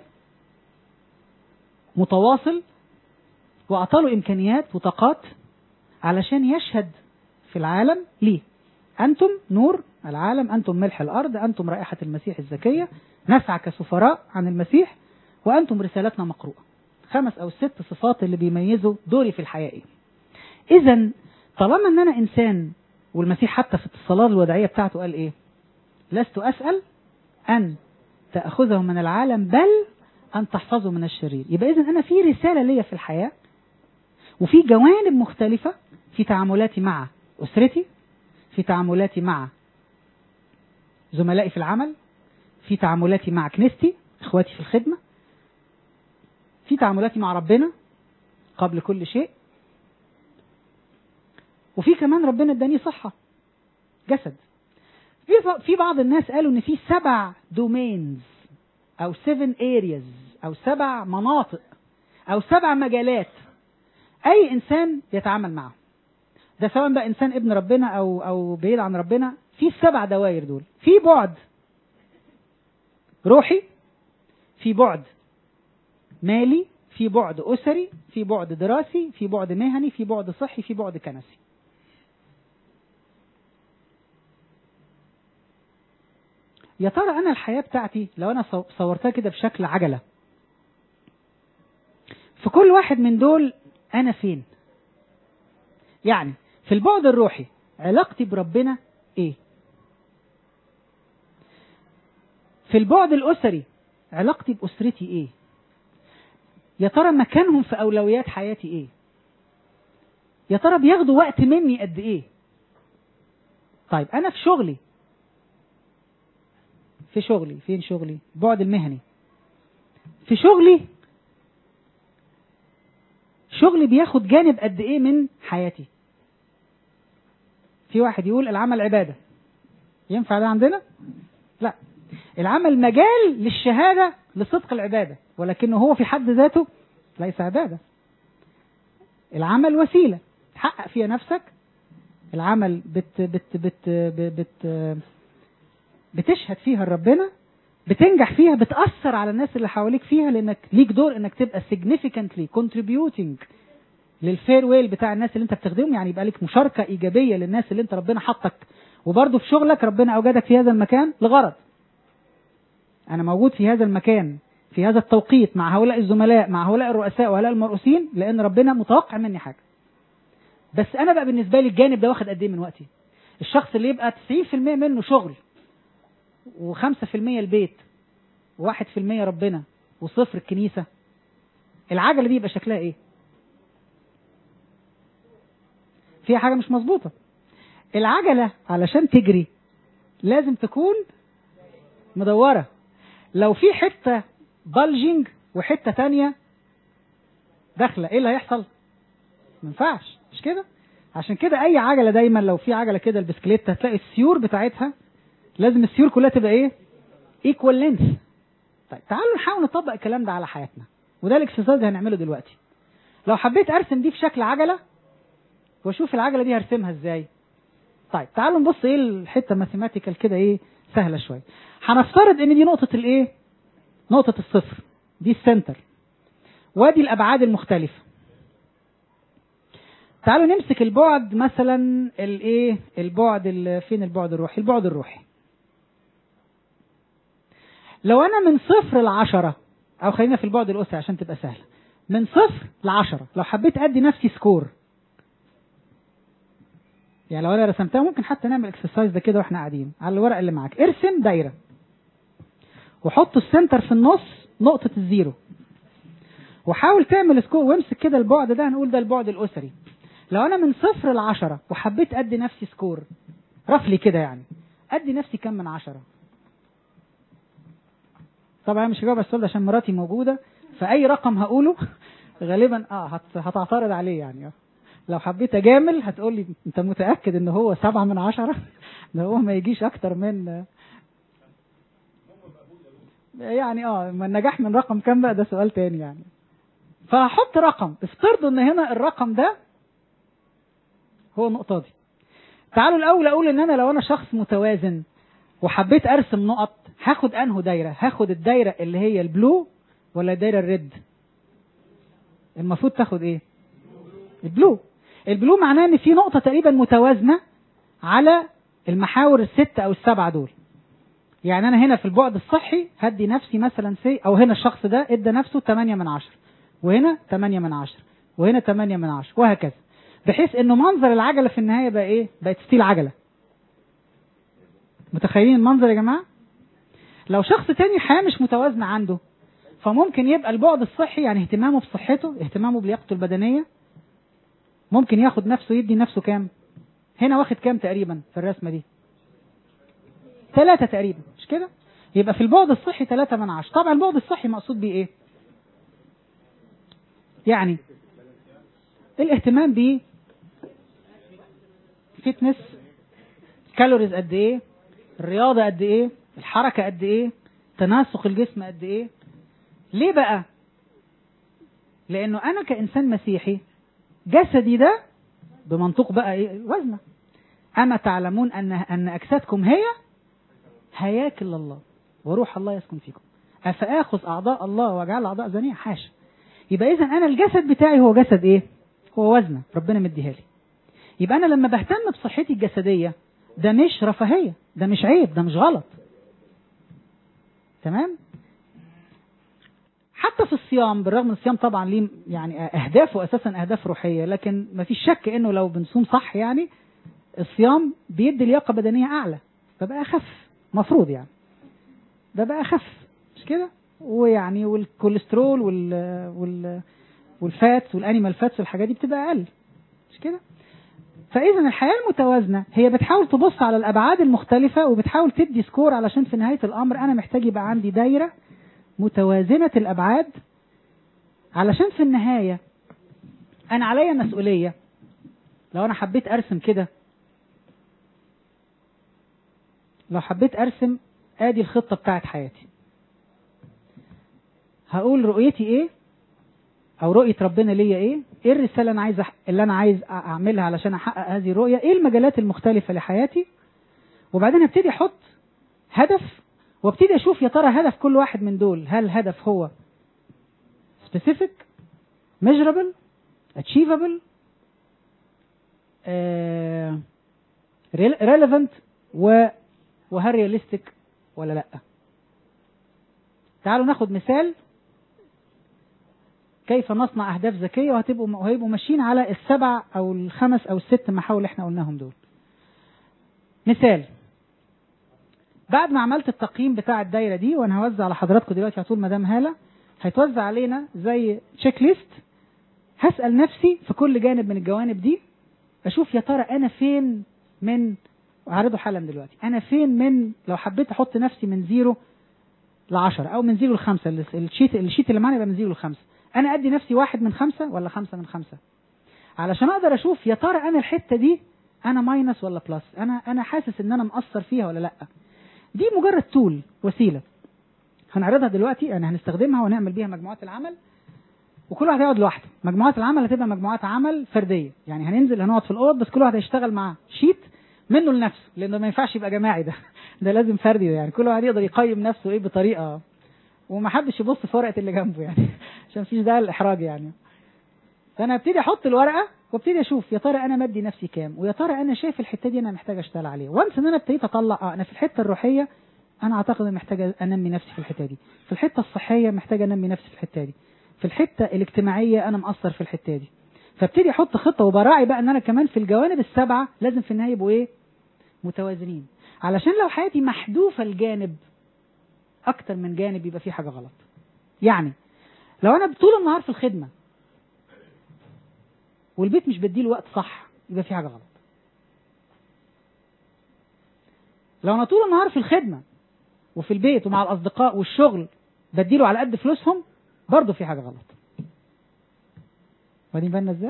متواصل وأعطاله إمكانيات وطاقات علشان يشهد في العالم ليه أنتم نور العالم أنتم ملح الأرض أنتم رائحة المسيح الزكية نسعى كسفراء عن المسيح وأنتم رسالتنا مقروءة خمس أو ست صفات اللي بيميزوا دوري في الحياة إيه إذا طالما أن أنا إنسان والمسيح حتى في الصلاة الوداعية بتاعته قال إيه لست أسأل أن تأخذه من العالم بل أن تحفظه من الشرير يبقى إذا أنا في رسالة ليا في الحياة وفي جوانب مختلفة في تعاملاتي مع أسرتي في تعاملاتي مع زملائي في العمل في تعاملاتي مع كنيستي إخواتي في الخدمة في تعاملاتي مع ربنا قبل كل شيء وفي كمان ربنا اداني صحة جسد في في بعض الناس قالوا ان في سبع دومينز او سيفن ارياز او سبع مناطق او سبع مجالات اي انسان يتعامل معه ده سواء بقى انسان ابن ربنا او او بعيد عن ربنا في السبع دوائر دول في بعد روحي في بعد مالي في بعد اسري في بعد دراسي في بعد مهني في بعد صحي في بعد كنسي يا ترى انا الحياه بتاعتي لو انا صورتها كده بشكل عجله في كل واحد من دول انا فين يعني في البعد الروحي علاقتي بربنا ايه في البعد الاسري علاقتي باسرتي ايه يا ترى مكانهم في اولويات حياتي ايه يا ترى بياخدوا وقت مني قد ايه طيب انا في شغلي في شغلي فين شغلي بعد المهني في شغلي شغلي بياخد جانب قد ايه من حياتي في واحد يقول العمل عباده ينفع ده عندنا لا العمل مجال للشهاده لصدق العباده ولكنه هو في حد ذاته ليس عباده العمل وسيله تحقق فيها نفسك العمل بت بت بت بت, بت بتشهد فيها لربنا بتنجح فيها بتأثر على الناس اللي حواليك فيها لانك ليك دور انك تبقى significantly contributing للفير ويل بتاع الناس اللي انت بتخدمهم يعني يبقى لك مشاركه ايجابيه للناس اللي انت ربنا حطك وبرضه في شغلك ربنا اوجدك في هذا المكان لغرض انا موجود في هذا المكان في هذا التوقيت مع هؤلاء الزملاء مع هؤلاء الرؤساء وهؤلاء المرؤوسين لان ربنا متوقع مني حاجه بس انا بقى بالنسبه لي الجانب ده واخد قد ايه من وقتي الشخص اللي يبقى 90% منه شغل وخمسة في المية البيت وواحد في المية ربنا وصفر الكنيسة العجلة دي يبقى شكلها ايه فيها حاجة مش مظبوطة العجلة علشان تجري لازم تكون مدورة لو في حتة بلجنج وحتة تانية داخلة ايه اللي هيحصل ما ينفعش مش كده عشان كده اي عجلة دايما لو في عجلة كده البسكليت هتلاقي السيور بتاعتها لازم السيور كلها تبقى ايه ايكوال لينث طيب تعالوا نحاول نطبق الكلام ده على حياتنا وده الاكسرسايز اللي هنعمله دلوقتي لو حبيت ارسم دي في شكل عجله واشوف العجله دي هرسمها ازاي طيب تعالوا نبص ايه الحته ماثيماتيكال كده ايه سهله شويه هنفترض ان دي نقطه الايه نقطه الصفر دي السنتر وادي الابعاد المختلفه تعالوا نمسك البعد مثلا الايه البعد ال- فين البعد الروحي البعد الروحي لو انا من صفر لعشرة او خلينا في البعد الاسري عشان تبقى سهله من صفر لعشرة لو حبيت ادي نفسي سكور يعني لو انا رسمتها ممكن حتى نعمل اكسرسايز ده كده واحنا قاعدين على الورق اللي معاك ارسم دايره وحط السنتر في النص نقطه الزيرو وحاول تعمل سكور وامسك كده البعد ده هنقول ده البعد الاسري لو انا من صفر لعشرة وحبيت ادي نفسي سكور رفلي كده يعني ادي نفسي كام من عشرة طبعا مش هجاوب على السؤال ده عشان مراتي موجوده فاي رقم هقوله غالبا اه هت- هتعترض عليه يعني اه لو حبيت اجامل هتقول لي انت متاكد ان هو سبعة من عشرة ده هو ما يجيش اكتر من يعني اه ما النجاح من رقم كام بقى ده سؤال تاني يعني فهحط رقم افترضوا ان هنا الرقم ده هو النقطة دي تعالوا الاول اقول ان انا لو انا شخص متوازن وحبيت ارسم نقط هاخد انه دايره هاخد الدايره اللي هي البلو ولا الدايره الريد المفروض تاخد ايه البلو البلو معناه ان في نقطه تقريبا متوازنه على المحاور الستة او السبعة دول يعني انا هنا في البعد الصحي هدي نفسي مثلا سي او هنا الشخص ده ادى نفسه 8 من 10 وهنا 8 من 10 وهنا 8 من 10 وهكذا بحيث انه منظر العجله في النهايه بقى ايه بقت ستيل عجله متخيلين المنظر يا جماعه لو شخص تاني حياه مش متوازنه عنده فممكن يبقى البعد الصحي يعني اهتمامه بصحته اهتمامه بلياقته البدنيه ممكن ياخد نفسه يدي نفسه كام هنا واخد كام تقريبا في الرسمه دي ثلاثة تقريبا مش كده يبقى في البعد الصحي ثلاثة من عشرة طبعا البعد الصحي مقصود بيه ايه يعني الاهتمام ب فتنس كالوريز قد ايه الرياضة قد ايه الحركة قد ايه تناسق الجسم قد ايه ليه بقى لانه انا كانسان مسيحي جسدي ده بمنطوق بقى ايه وزنه اما تعلمون ان ان اجسادكم هي هياكل الله وروح الله يسكن فيكم افاخذ اعضاء الله واجعل اعضاء زنيه حاشا يبقى اذا انا الجسد بتاعي هو جسد ايه هو وزنه ربنا مديها لي يبقى انا لما بهتم بصحتي الجسديه ده مش رفاهيه ده مش عيب ده مش غلط تمام حتى في الصيام بالرغم ان الصيام طبعا ليه يعني اهدافه اساسا اهداف روحيه لكن ما فيش شك انه لو بنصوم صح يعني الصيام بيدي لياقه بدنيه اعلى فبقى اخف مفروض يعني ده بقى اخف مش كده ويعني والكوليسترول وال وال والفاتس والانيمال فاتس والحاجات دي بتبقى اقل مش كده فاذا الحياه المتوازنه هي بتحاول تبص على الابعاد المختلفه وبتحاول تدي سكور علشان في نهايه الامر انا محتاج يبقى عندي دايره متوازنه الابعاد علشان في النهايه انا عليا مسؤوليه لو انا حبيت ارسم كده لو حبيت ارسم ادي الخطه بتاعت حياتي هقول رؤيتي ايه او رؤيه ربنا ليا ايه ايه الرساله اللي انا عايز أح... اللي انا عايز اعملها علشان احقق هذه الرؤيه ايه المجالات المختلفه لحياتي وبعدين ابتدي احط هدف وابتدي اشوف يا ترى هدف كل واحد من دول هل الهدف هو specific measurable achievable آه relevant و وهل رياليستيك ولا لا تعالوا ناخد مثال كيف نصنع اهداف ذكيه وهتبقوا وهيبقوا ماشيين على السبع او الخمس او الست محاور اللي احنا قلناهم دول مثال بعد ما عملت التقييم بتاع الدايره دي وانا هوزع على حضراتكم دلوقتي على طول مدام هاله هيتوزع علينا زي تشيك ليست هسال نفسي في كل جانب من الجوانب دي اشوف يا ترى انا فين من وهعرضه حالا دلوقتي انا فين من لو حبيت احط نفسي من زيرو ل 10 او من زيرو ل 5 الشيت الشيت اللي معانا يبقى من زيرو ل 5 انا ادي نفسي واحد من خمسة ولا خمسة من خمسة علشان اقدر اشوف يا ترى انا الحته دي انا ماينس ولا بلس انا انا حاسس ان انا مقصر فيها ولا لا دي مجرد تول وسيله هنعرضها دلوقتي يعني هنستخدمها ونعمل بيها مجموعات العمل وكل واحد هيقعد لوحده مجموعات العمل هتبقى مجموعات عمل فرديه يعني هننزل هنقعد في الاوض بس كل واحد هيشتغل معاه شيت منه لنفسه لانه ما ينفعش يبقى جماعي ده ده لازم فردي يعني كل واحد يقدر يقيم نفسه ايه بطريقه وما حدش يبص في ورقه اللي جنبه يعني عشان مفيش داعي للاحراج يعني فانا ابتدي احط الورقه وابتدي اشوف يا ترى انا مدي نفسي كام ويا ترى انا شايف الحته دي انا محتاج اشتغل عليها وانس ان انا ابتديت اطلع اه انا في الحته الروحيه انا اعتقد اني محتاج انمي نفسي في الحته دي في الحته الصحيه محتاج انمي نفسي في الحته دي في الحته الاجتماعيه انا مقصر في الحته دي فابتدي احط خطه وبراعي بقى ان انا كمان في الجوانب السبعه لازم في النهايه يبقوا ايه متوازنين علشان لو حياتي محذوفه الجانب اكتر من جانب يبقى في حاجه غلط يعني لو انا طول النهار في الخدمه والبيت مش بديله وقت صح يبقى في حاجه غلط لو انا طول النهار في الخدمه وفي البيت ومع الاصدقاء والشغل بديله على قد فلوسهم برضه في حاجه غلط واخدين بالنا ازاي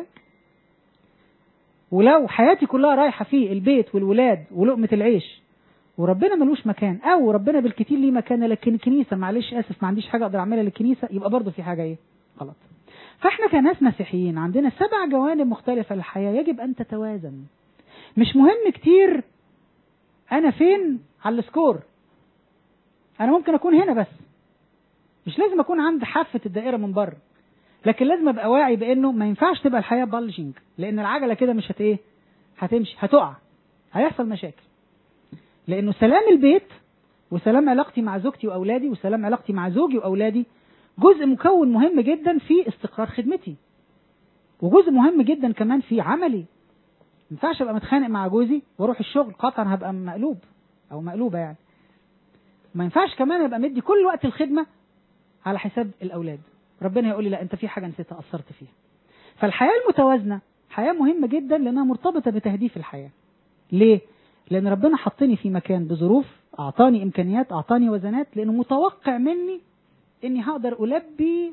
ولو حياتي كلها رايحه في البيت والولاد ولقمه العيش وربنا ملوش مكان او ربنا بالكتير ليه مكان لكن الكنيسه معلش اسف ما عنديش حاجه اقدر اعملها للكنيسه يبقى برضه في حاجه ايه غلط فاحنا كناس مسيحيين عندنا سبع جوانب مختلفه للحياه يجب ان تتوازن مش مهم كتير انا فين على السكور انا ممكن اكون هنا بس مش لازم اكون عند حافه الدائره من بره لكن لازم ابقى واعي بانه ما ينفعش تبقى الحياه بلجنج لان العجله كده مش هت ايه هتمشي هتقع هيحصل مشاكل لانه سلام البيت وسلام علاقتي مع زوجتي واولادي وسلام علاقتي مع زوجي واولادي جزء مكون مهم جدا في استقرار خدمتي وجزء مهم جدا كمان في عملي ما ينفعش ابقى متخانق مع جوزي واروح الشغل قطعا هبقى مقلوب او مقلوبه يعني ما ينفعش كمان ابقى مدي كل وقت الخدمه على حساب الاولاد ربنا يقول لي لا انت في حاجه نسيتها قصرت فيها فالحياه المتوازنه حياه مهمه جدا لانها مرتبطه بتهديف الحياه ليه لان ربنا حطني في مكان بظروف اعطاني امكانيات اعطاني وزنات لانه متوقع مني اني هقدر البي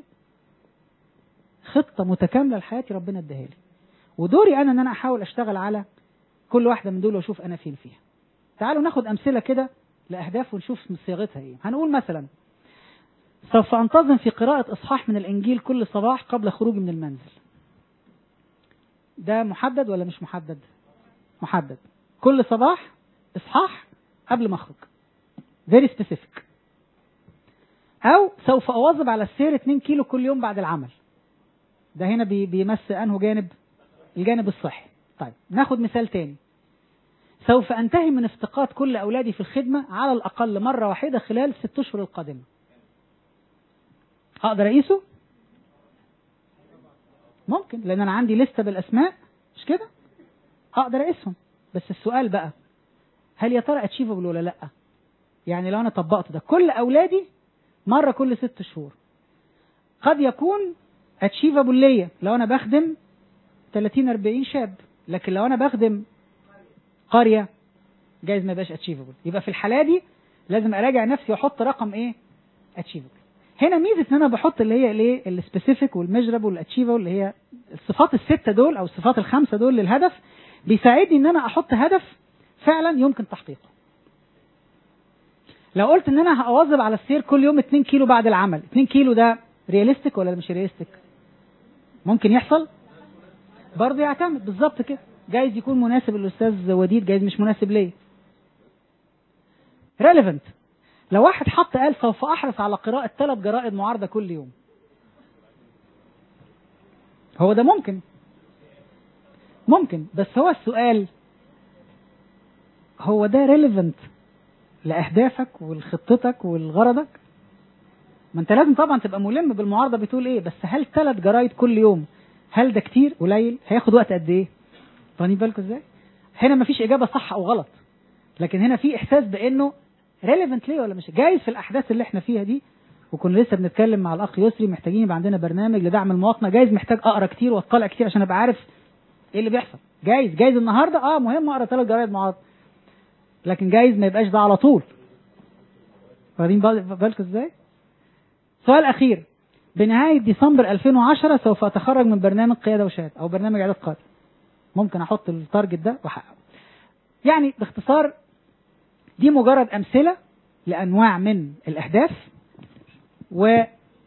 خطه متكامله لحياتي ربنا اداها لي ودوري انا ان انا احاول اشتغل على كل واحده من دول واشوف انا فين فيها تعالوا ناخد امثله كده لاهداف ونشوف صياغتها ايه هنقول مثلا سوف انتظم في قراءة اصحاح من الانجيل كل صباح قبل خروجي من المنزل ده محدد ولا مش محدد محدد كل صباح اصحاح قبل ما اخرج very specific او سوف اواظب على السير 2 كيلو كل يوم بعد العمل ده هنا بي بيمس انه جانب الجانب الصحي طيب ناخد مثال تاني سوف انتهي من افتقاد كل اولادي في الخدمه على الاقل مره واحده خلال ست اشهر القادمه اقدر اقيسه ممكن لان انا عندي لسته بالاسماء مش كده اقدر اقيسهم بس السؤال بقى هل يا ترى اتشيفبل ولا لا يعني لو انا طبقت ده كل اولادي مره كل ست شهور قد يكون اتشيفبل ليا لو انا بخدم 30 40 شاب لكن لو انا بخدم قريه جايز ما يبقاش اتشيفبل يبقى في الحاله دي لازم اراجع نفسي واحط رقم ايه اتشيفبل هنا ميزه ان انا بحط اللي هي الايه السبيسيفيك والميجرابل والاتشيفبل اللي هي الصفات السته دول او الصفات الخمسه دول للهدف بيساعدني ان انا احط هدف فعلا يمكن تحقيقه لو قلت ان انا هاواظب على السير كل يوم 2 كيلو بعد العمل 2 كيلو ده رياليستيك ولا مش رياليستيك ممكن يحصل برضه يعتمد بالظبط كده جايز يكون مناسب الاستاذ وديد جايز مش مناسب ليا ريليفنت لو واحد حط قال سوف احرص على قراءة ثلاث جرائد معارضة كل يوم هو ده ممكن ممكن بس هو السؤال هو ده ريليفنت لأهدافك ولخطتك ولغرضك ما انت لازم طبعا تبقى ملم بالمعارضة بتقول ايه بس هل ثلاث جرايد كل يوم هل ده كتير قليل هياخد وقت قد ايه واخدين بالكم ازاي هنا مفيش اجابة صح او غلط لكن هنا في احساس بانه ريليفنت ليه ولا مش جايز في الاحداث اللي احنا فيها دي وكنا لسه بنتكلم مع الاخ يسري محتاجين يبقى عندنا برنامج لدعم المواطنه جايز محتاج اقرا كتير واطلع كتير عشان ابقى عارف ايه اللي بيحصل جايز جايز النهارده اه مهم اقرا ثلاث جرايد معارضه لكن جايز ما يبقاش ده على طول واخدين بالكم ازاي سؤال اخير بنهايه ديسمبر 2010 سوف اتخرج من برنامج قياده وشهاده او برنامج اعداد قادة ممكن احط التارجت ده واحققه يعني باختصار دي مجرد امثله لانواع من الاهداف و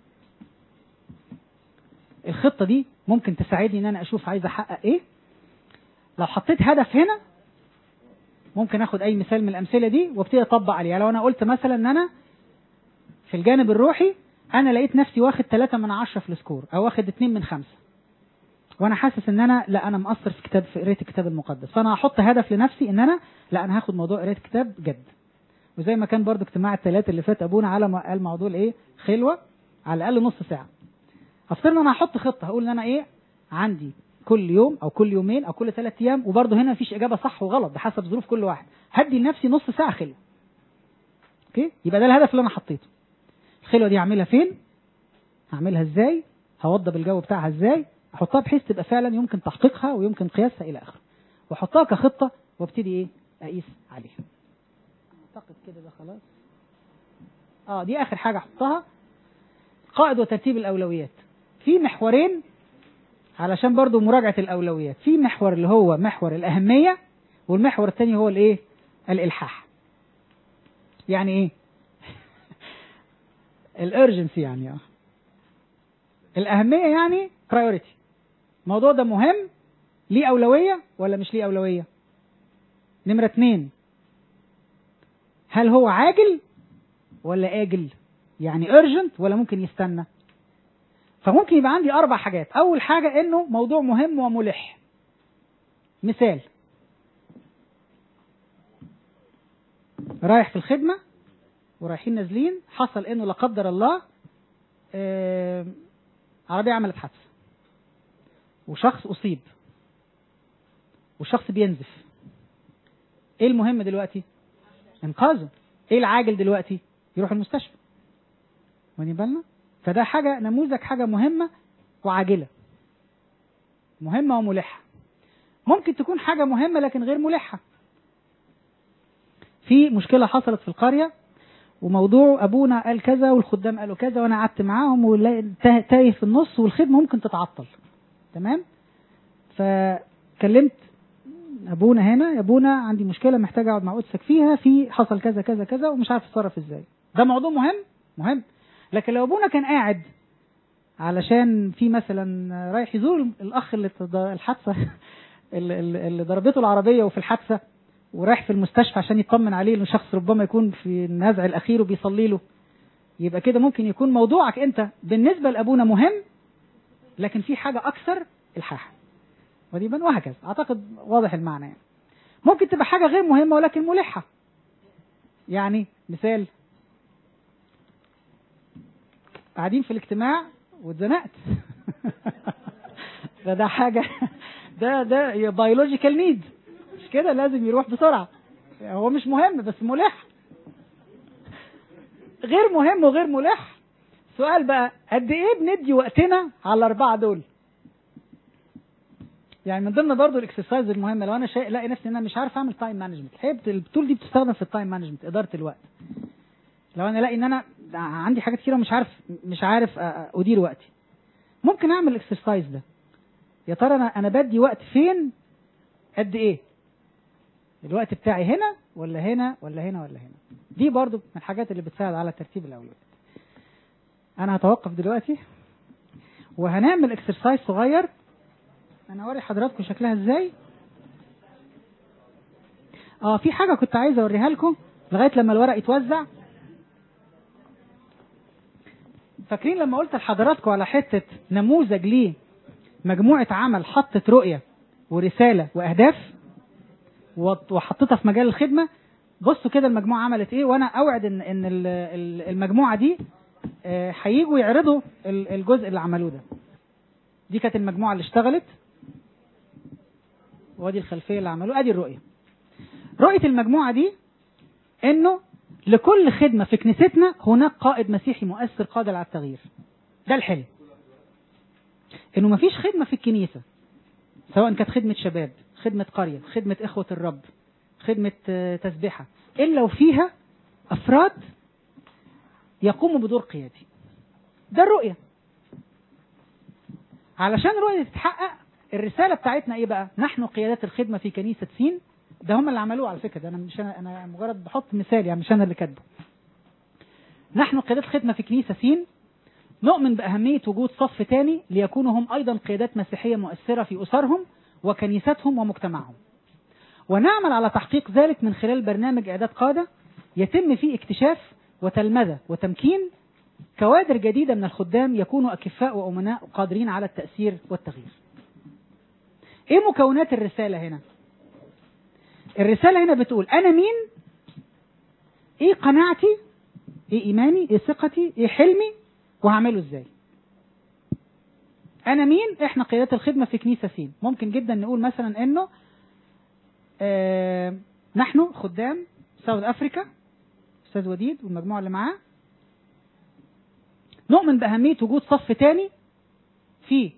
الخطه دي ممكن تساعدني ان انا اشوف عايز احقق ايه لو حطيت هدف هنا ممكن اخد اي مثال من الامثله دي وابتدي اطبق عليها لو انا قلت مثلا ان انا في الجانب الروحي انا لقيت نفسي واخد 3 من 10 في السكور او واخد 2 من 5 وانا حاسس ان انا لا انا مقصر في كتاب في قرايه الكتاب المقدس فانا هحط هدف لنفسي ان انا لا انا هاخد موضوع قرايه الكتاب جد وزي ما كان برضو اجتماع الثلاثة اللي فات ابونا على ما قال موضوع ايه خلوة على الاقل نص ساعة افترض ان انا هحط خطة هقول ان انا ايه عندي كل يوم او كل يومين او كل ثلاث ايام وبرضه هنا مفيش اجابة صح وغلط بحسب ظروف كل واحد هدي لنفسي نص ساعة خلوة اوكي يبقى ده الهدف اللي انا حطيته الخلوة دي هعملها فين هعملها ازاي هوضب الجو بتاعها ازاي احطها بحيث تبقى فعلا يمكن تحقيقها ويمكن قياسها الى اخره واحطها كخطه وابتدي ايه اقيس عليها اعتقد كده ده خلاص اه دي اخر حاجه احطها قائد وترتيب الاولويات في محورين علشان برضو مراجعه الاولويات في محور اللي هو محور الاهميه والمحور الثاني هو الايه الالحاح يعني ايه الارجنسي يعني اه الأهمية يعني priority الموضوع ده مهم ليه أولوية ولا مش ليه أولوية نمرة اتنين هل هو عاجل ولا آجل يعني urgent ولا ممكن يستنى فممكن يبقى عندي أربع حاجات أول حاجة إنه موضوع مهم وملح مثال رايح في الخدمة ورايحين نازلين حصل إنه لا قدر الله آه عربية عملت حادثة وشخص أصيب والشخص بينزف إيه المهم دلوقتي؟ إنقاذه إيه العاجل دلوقتي؟ يروح المستشفى واخدين بالنا؟ فده حاجة نموذج حاجة مهمة وعاجلة مهمة وملحة ممكن تكون حاجة مهمة لكن غير ملحة في مشكلة حصلت في القرية وموضوع ابونا قال كذا والخدام قالوا كذا وانا قعدت معاهم وتايه في النص والخدمه ممكن تتعطل تمام فكلمت ابونا هنا يا ابونا عندي مشكله محتاج اقعد مع قدسك فيها في حصل كذا كذا كذا ومش عارف اتصرف ازاي ده موضوع مهم مهم لكن لو ابونا كان قاعد علشان في مثلا رايح يزور الاخ اللي الحادثه اللي ضربته العربيه وفي الحادثه ورايح في المستشفى عشان يطمن عليه انه شخص ربما يكون في النزع الاخير وبيصلي له يبقى كده ممكن يكون موضوعك انت بالنسبه لابونا مهم لكن في حاجه اكثر الحاح ودي وهكذا اعتقد واضح المعنى يعني. ممكن تبقى حاجه غير مهمه ولكن ملحه يعني مثال قاعدين في الاجتماع واتزنقت فده حاجه ده ده بيولوجيكال نيد مش كده لازم يروح بسرعة هو مش مهم بس ملح غير مهم وغير ملح سؤال بقى قد ايه بندي وقتنا على الاربعه دول يعني من ضمن برضه الاكسرسايز المهمه لو انا شيء الاقي نفسي ان انا مش عارف اعمل تايم مانجمنت الحقيقه التول دي بتستخدم في التايم مانجمنت اداره الوقت لو انا الاقي ان انا عندي حاجات كتيره مش عارف مش عارف ادير وقتي ممكن اعمل الاكسرسايز ده يا ترى انا انا بدي وقت فين قد ايه الوقت بتاعي هنا ولا هنا ولا هنا ولا هنا دي برضو من الحاجات اللي بتساعد على ترتيب الاولويات انا هتوقف دلوقتي وهنعمل اكسرسايز صغير انا اوري حضراتكم شكلها ازاي اه في حاجه كنت عايز اوريها لكم لغايه لما الورق يتوزع فاكرين لما قلت لحضراتكم على حته نموذج ليه مجموعه عمل حطت رؤيه ورساله واهداف وحطيتها في مجال الخدمه بصوا كده المجموعه عملت ايه وانا اوعد ان ان المجموعه دي هيجوا يعرضوا الجزء اللي عملوه ده دي كانت المجموعه اللي اشتغلت وادي الخلفيه اللي عملوه ادي الرؤيه رؤيه المجموعه دي انه لكل خدمه في كنيستنا هناك قائد مسيحي مؤثر قادر على التغيير ده الحلم انه مفيش خدمه في الكنيسه سواء كانت خدمه شباب خدمة قرية خدمة إخوة الرب خدمة تسبيحة إلا وفيها أفراد يقوموا بدور قيادي ده الرؤية علشان الرؤية تتحقق الرسالة بتاعتنا إيه بقى نحن قيادات الخدمة في كنيسة سين ده هم اللي عملوه على فكرة ده أنا مش أنا, أنا مجرد بحط مثال يعني مش أنا اللي كاتبه نحن قيادات خدمة في كنيسة سين نؤمن بأهمية وجود صف تاني ليكونوا هم أيضا قيادات مسيحية مؤثرة في أسرهم وكنيستهم ومجتمعهم ونعمل على تحقيق ذلك من خلال برنامج إعداد قادة يتم فيه اكتشاف وتلمذة وتمكين كوادر جديدة من الخدام يكونوا أكفاء وأمناء قادرين على التأثير والتغيير إيه مكونات الرسالة هنا الرسالة هنا بتقول أنا مين ايه قناعتي ايه ايماني ايه ثقتي ايه حلمي وهعمله ازاي انا مين احنا قيادات الخدمه في كنيسه سين ممكن جدا نقول مثلا انه آه نحن خدام ساوث افريكا استاذ وديد والمجموعه اللي معاه نؤمن باهميه وجود صف تاني في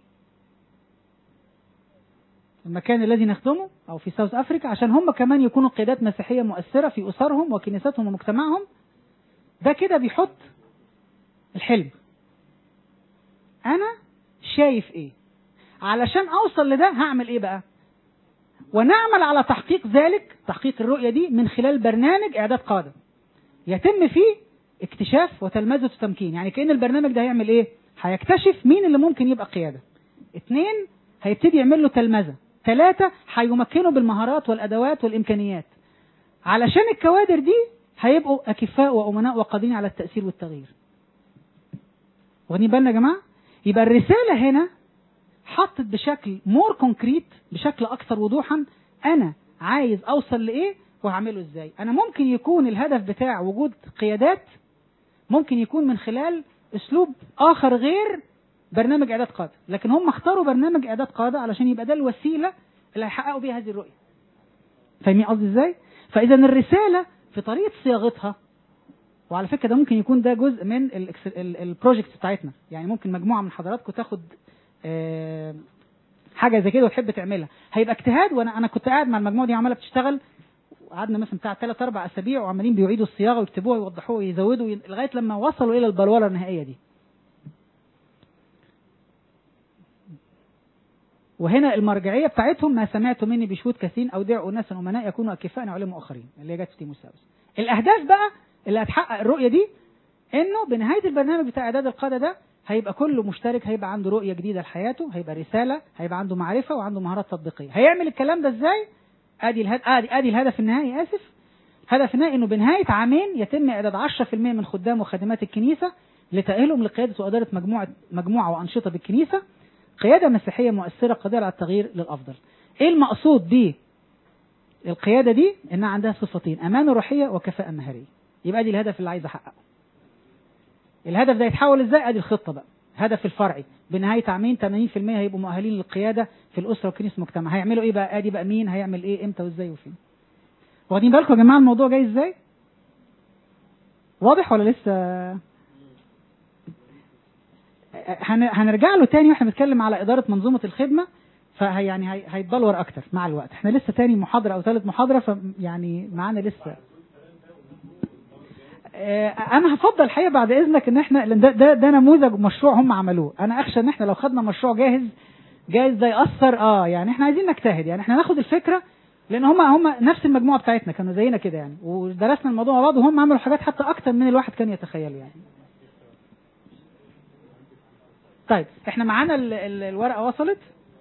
المكان الذي نخدمه او في ساوث افريكا عشان هم كمان يكونوا قيادات مسيحيه مؤثره في اسرهم وكنيستهم ومجتمعهم ده كده بيحط الحلم انا شايف ايه علشان اوصل لده هعمل ايه بقى ونعمل على تحقيق ذلك تحقيق الرؤية دي من خلال برنامج إعداد قادة يتم فيه اكتشاف وتلمذة وتمكين يعني كأن البرنامج ده هيعمل إيه هيكتشف مين اللي ممكن يبقى قيادة اتنين هيبتدي يعمل له تلمذة ثلاثة هيمكنه بالمهارات والأدوات والإمكانيات علشان الكوادر دي هيبقوا أكفاء وأمناء وقادرين على التأثير والتغيير واخدين بالنا يا جماعة يبقى الرسالة هنا حطت بشكل مور كونكريت بشكل اكثر وضوحا انا عايز اوصل لايه وهعمله ازاي انا ممكن يكون الهدف بتاع وجود قيادات ممكن يكون من خلال اسلوب اخر غير برنامج اعداد قاده لكن هم اختاروا برنامج اعداد قاده علشان يبقى ده الوسيله اللي هيحققوا بيها هذه الرؤيه فاهمين قصدي ازاي فاذا الرساله في طريقه صياغتها وعلى فكره ده ممكن يكون ده جزء من البروجكت بتاعتنا يعني ممكن مجموعه من حضراتكم تاخد آه حاجه زي كده وتحب تعملها هيبقى اجتهاد وانا انا كنت قاعد مع المجموعه دي عماله بتشتغل وقعدنا مثلا بتاع ثلاث اربع اسابيع وعمالين بيعيدوا الصياغه ويكتبوها ويوضحوها ويزودوا لغايه لما وصلوا الى البلوره النهائيه دي وهنا المرجعيه بتاعتهم ما سمعت مني بشهود كثير اودع اناسا امناء يكونوا اكفاء يعلموا اخرين اللي هي جت في تيموساوس الاهداف بقى اللي هتحقق الرؤيه دي انه بنهايه البرنامج بتاع اعداد القاده ده هيبقى كله مشترك هيبقى عنده رؤيه جديده لحياته هيبقى رساله هيبقى عنده معرفه وعنده مهارات تطبيقيه هيعمل الكلام ده ازاي ادي الهد... ادي ادي الهدف النهائي اسف الهدف النهائي انه بنهايه عامين يتم اعداد 10% من خدام وخادمات الكنيسه لتاهيلهم لقياده واداره مجموعه مجموعه وانشطه بالكنيسه قياده مسيحيه مؤثره قادره على التغيير للافضل ايه المقصود ب القياده دي انها عندها صفتين امانه روحيه وكفاءه مهاريه يبقى دي الهدف اللي عايز احققه الهدف ده يتحول ازاي ادي الخطه بقى هدف الفرعي بنهايه عامين 80% هيبقوا مؤهلين للقياده في الاسره وكنيسه المجتمع هيعملوا ايه بقى ادي بقى مين هيعمل ايه امتى وازاي وفين واخدين بالكم يا جماعه الموضوع جاي ازاي واضح ولا لسه هنرجع له تاني واحنا بنتكلم على اداره منظومه الخدمه فهي يعني هيتبلور اكتر مع الوقت احنا لسه تاني محاضره او ثالث محاضره فيعني معانا لسه انا هفضل الحقيقه بعد اذنك ان احنا ده, ده ده نموذج مشروع هم عملوه انا اخشى ان احنا لو خدنا مشروع جاهز جاهز ده ياثر اه يعني احنا عايزين نجتهد يعني احنا ناخد الفكره لان هم هم نفس المجموعه بتاعتنا كانوا زينا كده يعني ودرسنا الموضوع مع بعض وهم عملوا حاجات حتى اكتر من الواحد كان يتخيل يعني طيب احنا معانا ال ال الورقه وصلت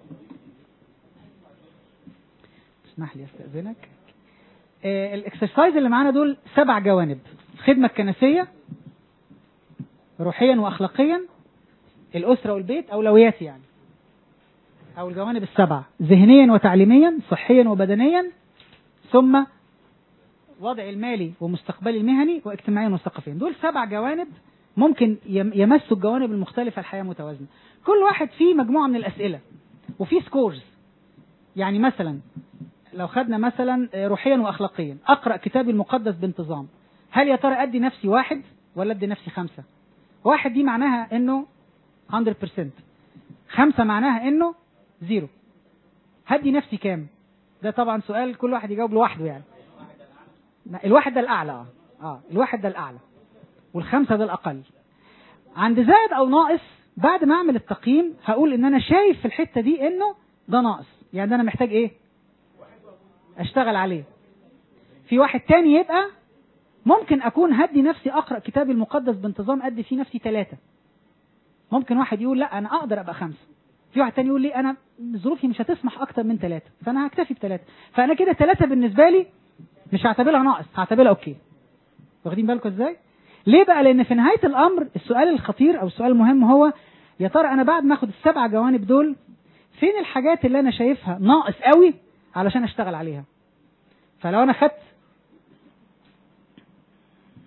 اسمح لي استاذنك اه الاكسرسايز اللي معانا دول سبع جوانب الخدمة الكنسية روحيا واخلاقيا الاسرة والبيت اولويات يعني او الجوانب السبعة ذهنيا وتعليميا صحيا وبدنيا ثم وضع المالي ومستقبلي المهني واجتماعيا وثقافيا دول سبع جوانب ممكن يمسوا الجوانب المختلفة الحياة متوازنة كل واحد فيه مجموعة من الأسئلة وفي سكورز يعني مثلا لو خدنا مثلا روحيا واخلاقيا اقرا كتابي المقدس بانتظام هل يا ترى ادي نفسي واحد ولا ادي نفسي خمسة واحد دي معناها انه 100% خمسة معناها انه زيرو هدي نفسي كام ده طبعا سؤال كل واحد يجاوب لوحده يعني الواحد ده الاعلى اه اه الواحد ده الاعلى والخمسة ده الاقل عند زائد او ناقص بعد ما اعمل التقييم هقول ان انا شايف في الحتة دي انه ده ناقص يعني ده انا محتاج ايه اشتغل عليه في واحد تاني يبقى ممكن اكون هدي نفسي اقرا كتابي المقدس بانتظام ادي فيه نفسي ثلاثه ممكن واحد يقول لا انا اقدر ابقى خمسه في واحد تاني يقول لي انا ظروفي مش هتسمح اكتر من ثلاثه فانا هكتفي بثلاثه فانا كده ثلاثه بالنسبه لي مش هعتبرها ناقص هعتبرها اوكي واخدين بالكم ازاي ليه بقى لان في نهايه الامر السؤال الخطير او السؤال المهم هو يا ترى انا بعد ما اخد السبع جوانب دول فين الحاجات اللي انا شايفها ناقص قوي علشان اشتغل عليها فلو انا خدت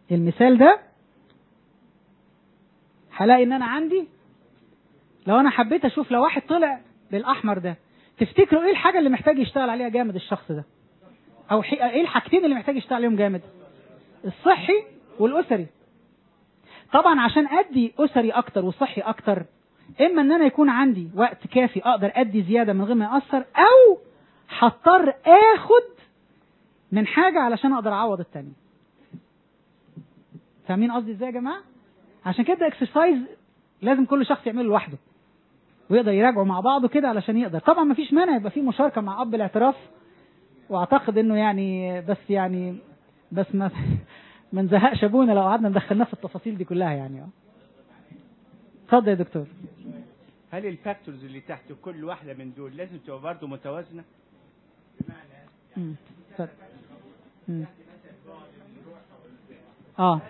المثال ده هلاقي ان انا عندي لو انا حبيت اشوف لو واحد طلع بالاحمر ده تفتكروا ايه الحاجه اللي محتاج يشتغل عليها جامد الشخص ده او حي... ايه الحاجتين اللي محتاج يشتغل عليهم جامد الصحي والاسري طبعا عشان ادي اسري اكتر وصحي اكتر اما ان انا يكون عندي وقت كافي اقدر ادي زياده من غير ما ياثر او هضطر اخد من حاجه علشان اقدر اعوض التانية فاهمين قصدي ازاي يا جماعه عشان كده اكسرسايز لازم كل شخص يعمله لوحده ويقدر يراجعوا مع بعضه كده علشان يقدر طبعا ما فيش مانع يبقى في مشاركه مع اب الاعتراف واعتقد انه يعني بس يعني بس ما ما نزهقش ابونا لو قعدنا ندخلناه في التفاصيل دي كلها يعني اه اتفضل يا دكتور هل الفاكتورز اللي تحت كل واحده من دول لازم تبقى برضه متوازنه؟ مم. اتفضل مم. اه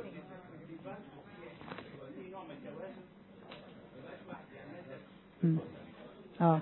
مم. اه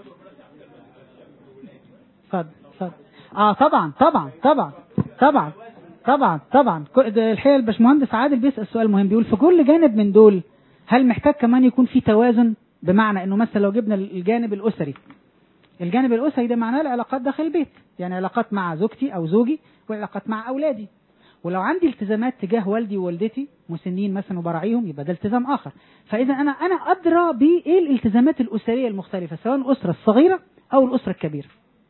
اتفضل اتفضل اه طبعا طبعا طبعا طبعا طبعا طبعا كل- ده الحقيقه الباشمهندس عادل بيسال سؤال مهم بيقول في كل جانب من دول هل محتاج كمان يكون في توازن بمعنى انه مثلا لو جبنا الجانب الاسري الجانب الاسري ده معناه العلاقات داخل البيت يعني علاقات مع زوجتي او زوجي وعلاقات مع اولادي ولو عندي التزامات تجاه والدي ووالدتي مسنين مثلا وبراعيهم يبقى ده التزام اخر فاذا انا انا ادرى بايه الالتزامات الاسريه المختلفه سواء الاسره الصغيره او الاسره الكبيره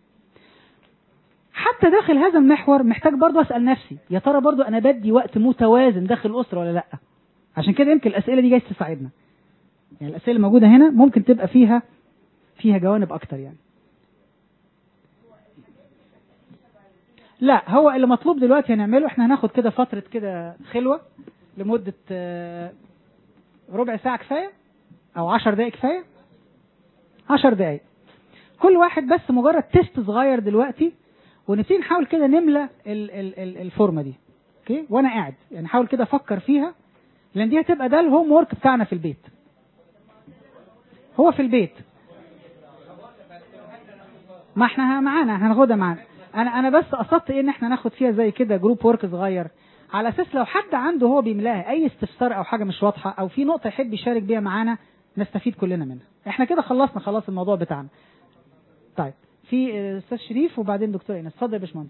حتى داخل هذا المحور محتاج برضه اسال نفسي يا ترى برضه انا بدي وقت متوازن داخل الاسره ولا لا عشان كده يمكن الاسئله دي جايز تساعدنا يعني الاسئله الموجوده هنا ممكن تبقى فيها فيها جوانب اكتر يعني لا هو اللي مطلوب دلوقتي هنعمله احنا هناخد كده فترة كده خلوة لمدة آه، ربع ساعة كفاية او عشر دقايق كفاية عشر دقايق كل واحد بس مجرد تيست صغير دلوقتي ونبتدي نحاول كده نملى ال- ال- ال- الفورمة دي اوكي وانا قاعد يعني حاول كده افكر فيها لان دي هتبقى ده الهوم وورك بتاعنا في البيت هو في البيت ما احنا معانا هناخدها معانا انا انا بس قصدت ايه ان احنا ناخد فيها زي كده جروب ورك صغير على اساس لو حد عنده هو بيملاها اي استفسار او حاجه مش واضحه او في نقطه يحب يشارك بيها معانا نستفيد كلنا منها احنا كده خلصنا خلاص الموضوع بتاعنا طيب في آه، استاذ شريف وبعدين دكتور ايناس اتفضل يا باشمهندس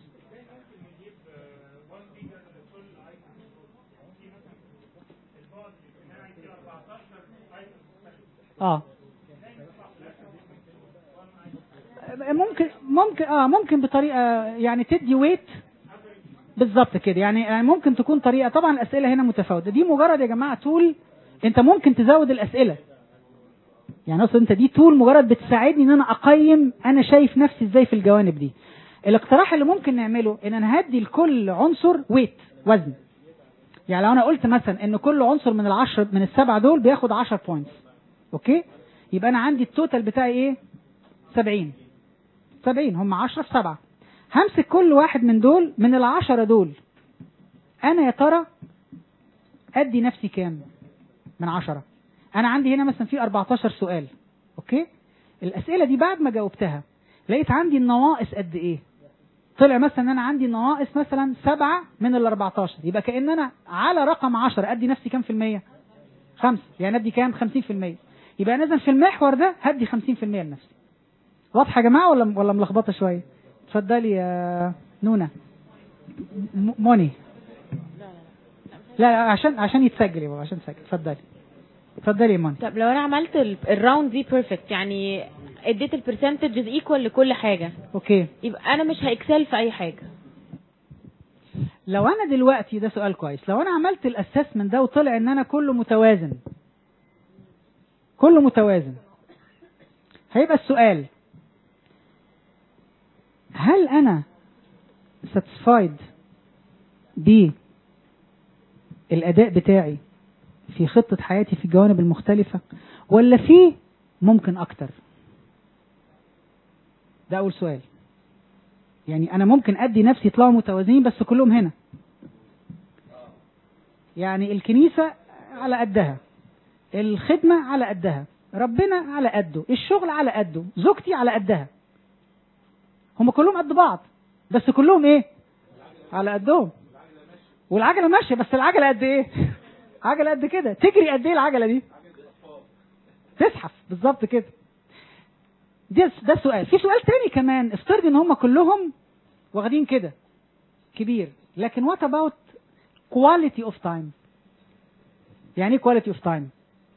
اه ممكن ممكن اه ممكن بطريقه يعني تدي ويت بالظبط كده يعني يعني ممكن تكون طريقه طبعا الاسئله هنا متفاوته دي مجرد يا جماعه تول انت ممكن تزود الاسئله يعني اصلا انت دي تول مجرد بتساعدني ان انا اقيم انا شايف نفسي ازاي في الجوانب دي الاقتراح اللي ممكن نعمله ان انا هدي لكل عنصر ويت وزن يعني لو انا قلت مثلا ان كل عنصر من العشر من السبعه دول بياخد 10 بوينتس اوكي يبقى انا عندي التوتال بتاعي ايه 70 70 هم 10 في 7 همسك كل واحد من دول من العشرة دول انا يا ترى ادي نفسي كام من عشرة انا عندي هنا مثلا في 14 سؤال اوكي الاسئله دي بعد ما جاوبتها لقيت عندي النواقص قد ايه طلع مثلا ان انا عندي نواقص مثلا سبعة من ال 14 يبقى كأن انا على رقم 10 ادي نفسي كام في المية خمسة يعني ادي كام 50 في المية يبقى انا اذا في المحور ده هدي 50 في المية لنفسي واضحة يا جماعة ولا ولا ملخبطة شوية اتفضلي يا نونا م- موني لا لا عشان عشان يتسجل يا بابا عشان يتسجل اتفضلي اتفضلي يا موني طب لو انا عملت ال- الراوند دي بيرفكت يعني اديت البرسنتجز ايكوال لكل حاجه اوكي يبقى انا مش هاكسل في اي حاجه لو انا دلوقتي ده سؤال كويس لو انا عملت الاسسمنت ده وطلع ان انا كله متوازن كله متوازن هيبقى السؤال هل انا satisfied بالاداء بتاعي في خطة حياتي في الجوانب المختلفة ولا في ممكن اكتر ده اول سؤال يعني انا ممكن ادي نفسي يطلعوا متوازنين بس كلهم هنا يعني الكنيسة على قدها الخدمة على قدها ربنا على قده الشغل على قده زوجتي على قدها هم كلهم قد بعض بس كلهم ايه على قدهم والعجله ماشيه بس العجله قد ايه عجله قد كده تجري قد ايه العجله دي تزحف بالظبط كده ده ده سؤال في سؤال تاني كمان افترض ان هم كلهم واخدين كده كبير لكن وات اباوت كواليتي اوف تايم يعني ايه كواليتي اوف تايم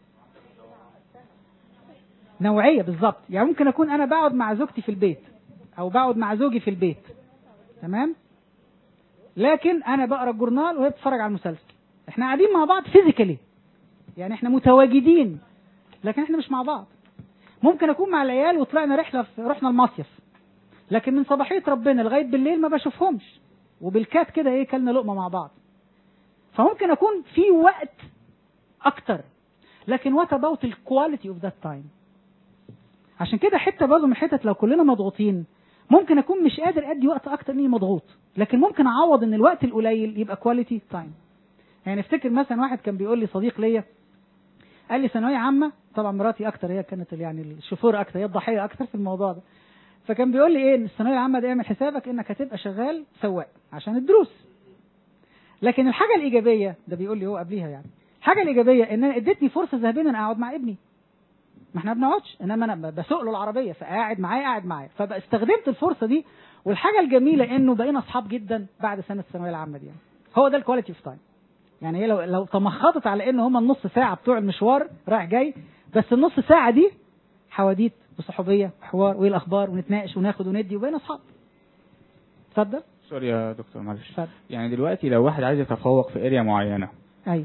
نوعيه بالظبط يعني ممكن اكون انا بقعد مع زوجتي في البيت او بقعد مع زوجي في البيت تمام لكن انا بقرا الجورنال وهي بتتفرج على المسلسل احنا قاعدين مع بعض فيزيكالي يعني احنا متواجدين لكن احنا مش مع بعض ممكن اكون مع العيال وطلعنا رحله في رحنا المصيف لكن من صباحيه ربنا لغايه بالليل ما بشوفهمش وبالكات كده ايه كلنا لقمه مع بعض فممكن اكون في وقت اكتر لكن وات اباوت الكواليتي اوف ذات تايم عشان كده حته برضه من الحتت لو كلنا مضغوطين ممكن اكون مش قادر ادي وقت اكتر اني مضغوط لكن ممكن اعوض ان الوقت القليل يبقى كواليتي تايم يعني افتكر مثلا واحد كان بيقول لي صديق ليا قال لي ثانويه عامه طبعا مراتي اكتر هي كانت يعني الشوفور اكتر هي الضحيه اكتر في الموضوع ده فكان بيقول لي ايه ان الثانويه العامه دي اعمل حسابك انك هتبقى شغال سواق عشان الدروس لكن الحاجه الايجابيه ده بيقول لي هو قبليها يعني الحاجه الايجابيه ان انا ادتني فرصه ذهبيه ان انا اقعد مع ابني ما احنا ما بنقعدش انما انا بسوق له العربيه فقاعد معايا قاعد معايا فاستخدمت الفرصه دي والحاجه الجميله انه بقينا اصحاب جدا بعد سنه الثانويه العامه دي يعني. هو ده الكواليتي اوف تايم يعني هي لو لو تمخضت على ان هم النص ساعه بتوع المشوار رايح جاي بس النص ساعه دي حواديت وصحوبيه وحوار وايه الاخبار ونتناقش وناخد وندي وبقينا اصحاب اتفضل سوري يا دكتور معلش اتفضل يعني دلوقتي لو واحد عايز يتفوق في اريا معينه ايوه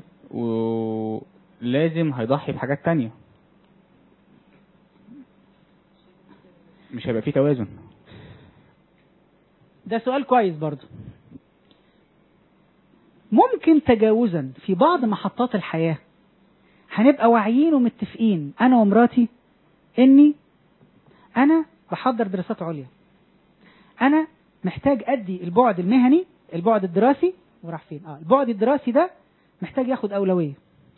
ولازم هيضحي بحاجات تانية مش هيبقى فيه توازن ده سؤال كويس برضو ممكن تجاوزا في بعض محطات الحياة هنبقى واعيين ومتفقين أنا ومراتي إني أنا بحضر دراسات عليا أنا محتاج أدي البعد المهني البعد الدراسي وراح فين اه البعد الدراسي ده محتاج ياخد أولوية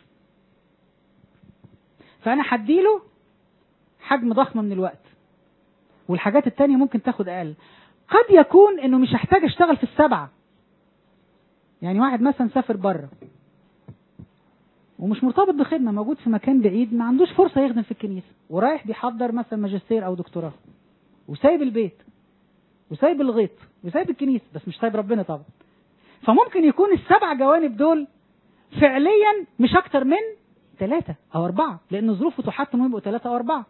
فأنا هديله حجم ضخم من الوقت والحاجات التانية ممكن تاخد أقل قد يكون إنه مش هحتاج أشتغل في السبعة يعني واحد مثلا سافر بره ومش مرتبط بخدمه موجود في مكان بعيد ما عندوش فرصه يخدم في الكنيسه ورايح بيحضر مثلا ماجستير او دكتوراه وسايب البيت وسايب الغيط وسايب الكنيسه بس مش سايب ربنا طبعا فممكن يكون السبع جوانب دول فعليا مش اكتر من ثلاثة او اربعة لان ظروفه تحتم يبقوا ثلاثة او اربعة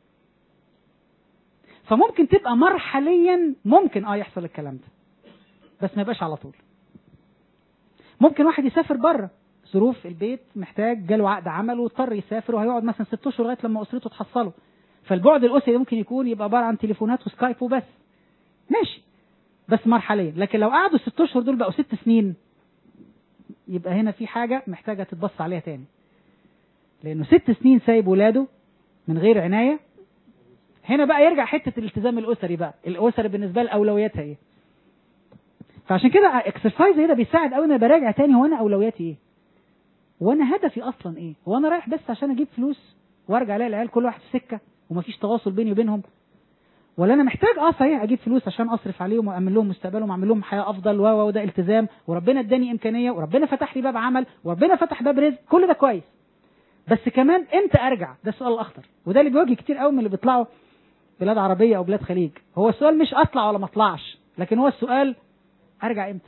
فممكن تبقى مرحليا ممكن اه يحصل الكلام ده بس ما يبقاش على طول ممكن واحد يسافر بره ظروف البيت محتاج جاله عقد عمل واضطر يسافر وهيقعد مثلا ست اشهر لغايه لما اسرته تحصله فالبعد الاسري ممكن يكون يبقى عباره عن تليفونات وسكايب وبس ماشي بس مرحليا لكن لو قعدوا الست اشهر دول بقوا ست سنين يبقى هنا في حاجه محتاجه تتبص عليها تاني لانه ست سنين سايب ولاده من غير عنايه هنا بقى يرجع حته الالتزام الاسري بقى الاسره بالنسبه له اولوياتها ايه فعشان كده اكسرسايز هنا بيساعد قوي انا براجع تاني هو انا اولوياتي ايه وانا هدفي اصلا ايه هو انا رايح بس عشان اجيب فلوس وارجع الاقي العيال كل واحد في سكه ومفيش تواصل بيني وبينهم ولا انا محتاج اه صحيح اجيب فلوس عشان اصرف عليهم واعمل لهم مستقبلهم واعمل لهم حياه افضل و وده التزام وربنا اداني امكانيه وربنا فتح لي باب عمل وربنا فتح باب رزق كل ده كويس بس كمان امتى ارجع ده السؤال الاخطر وده اللي بيواجه كتير قوي من اللي بيطلعوا بلاد عربيه او بلاد خليج هو السؤال مش اطلع ولا ما اطلعش لكن هو السؤال ارجع امتى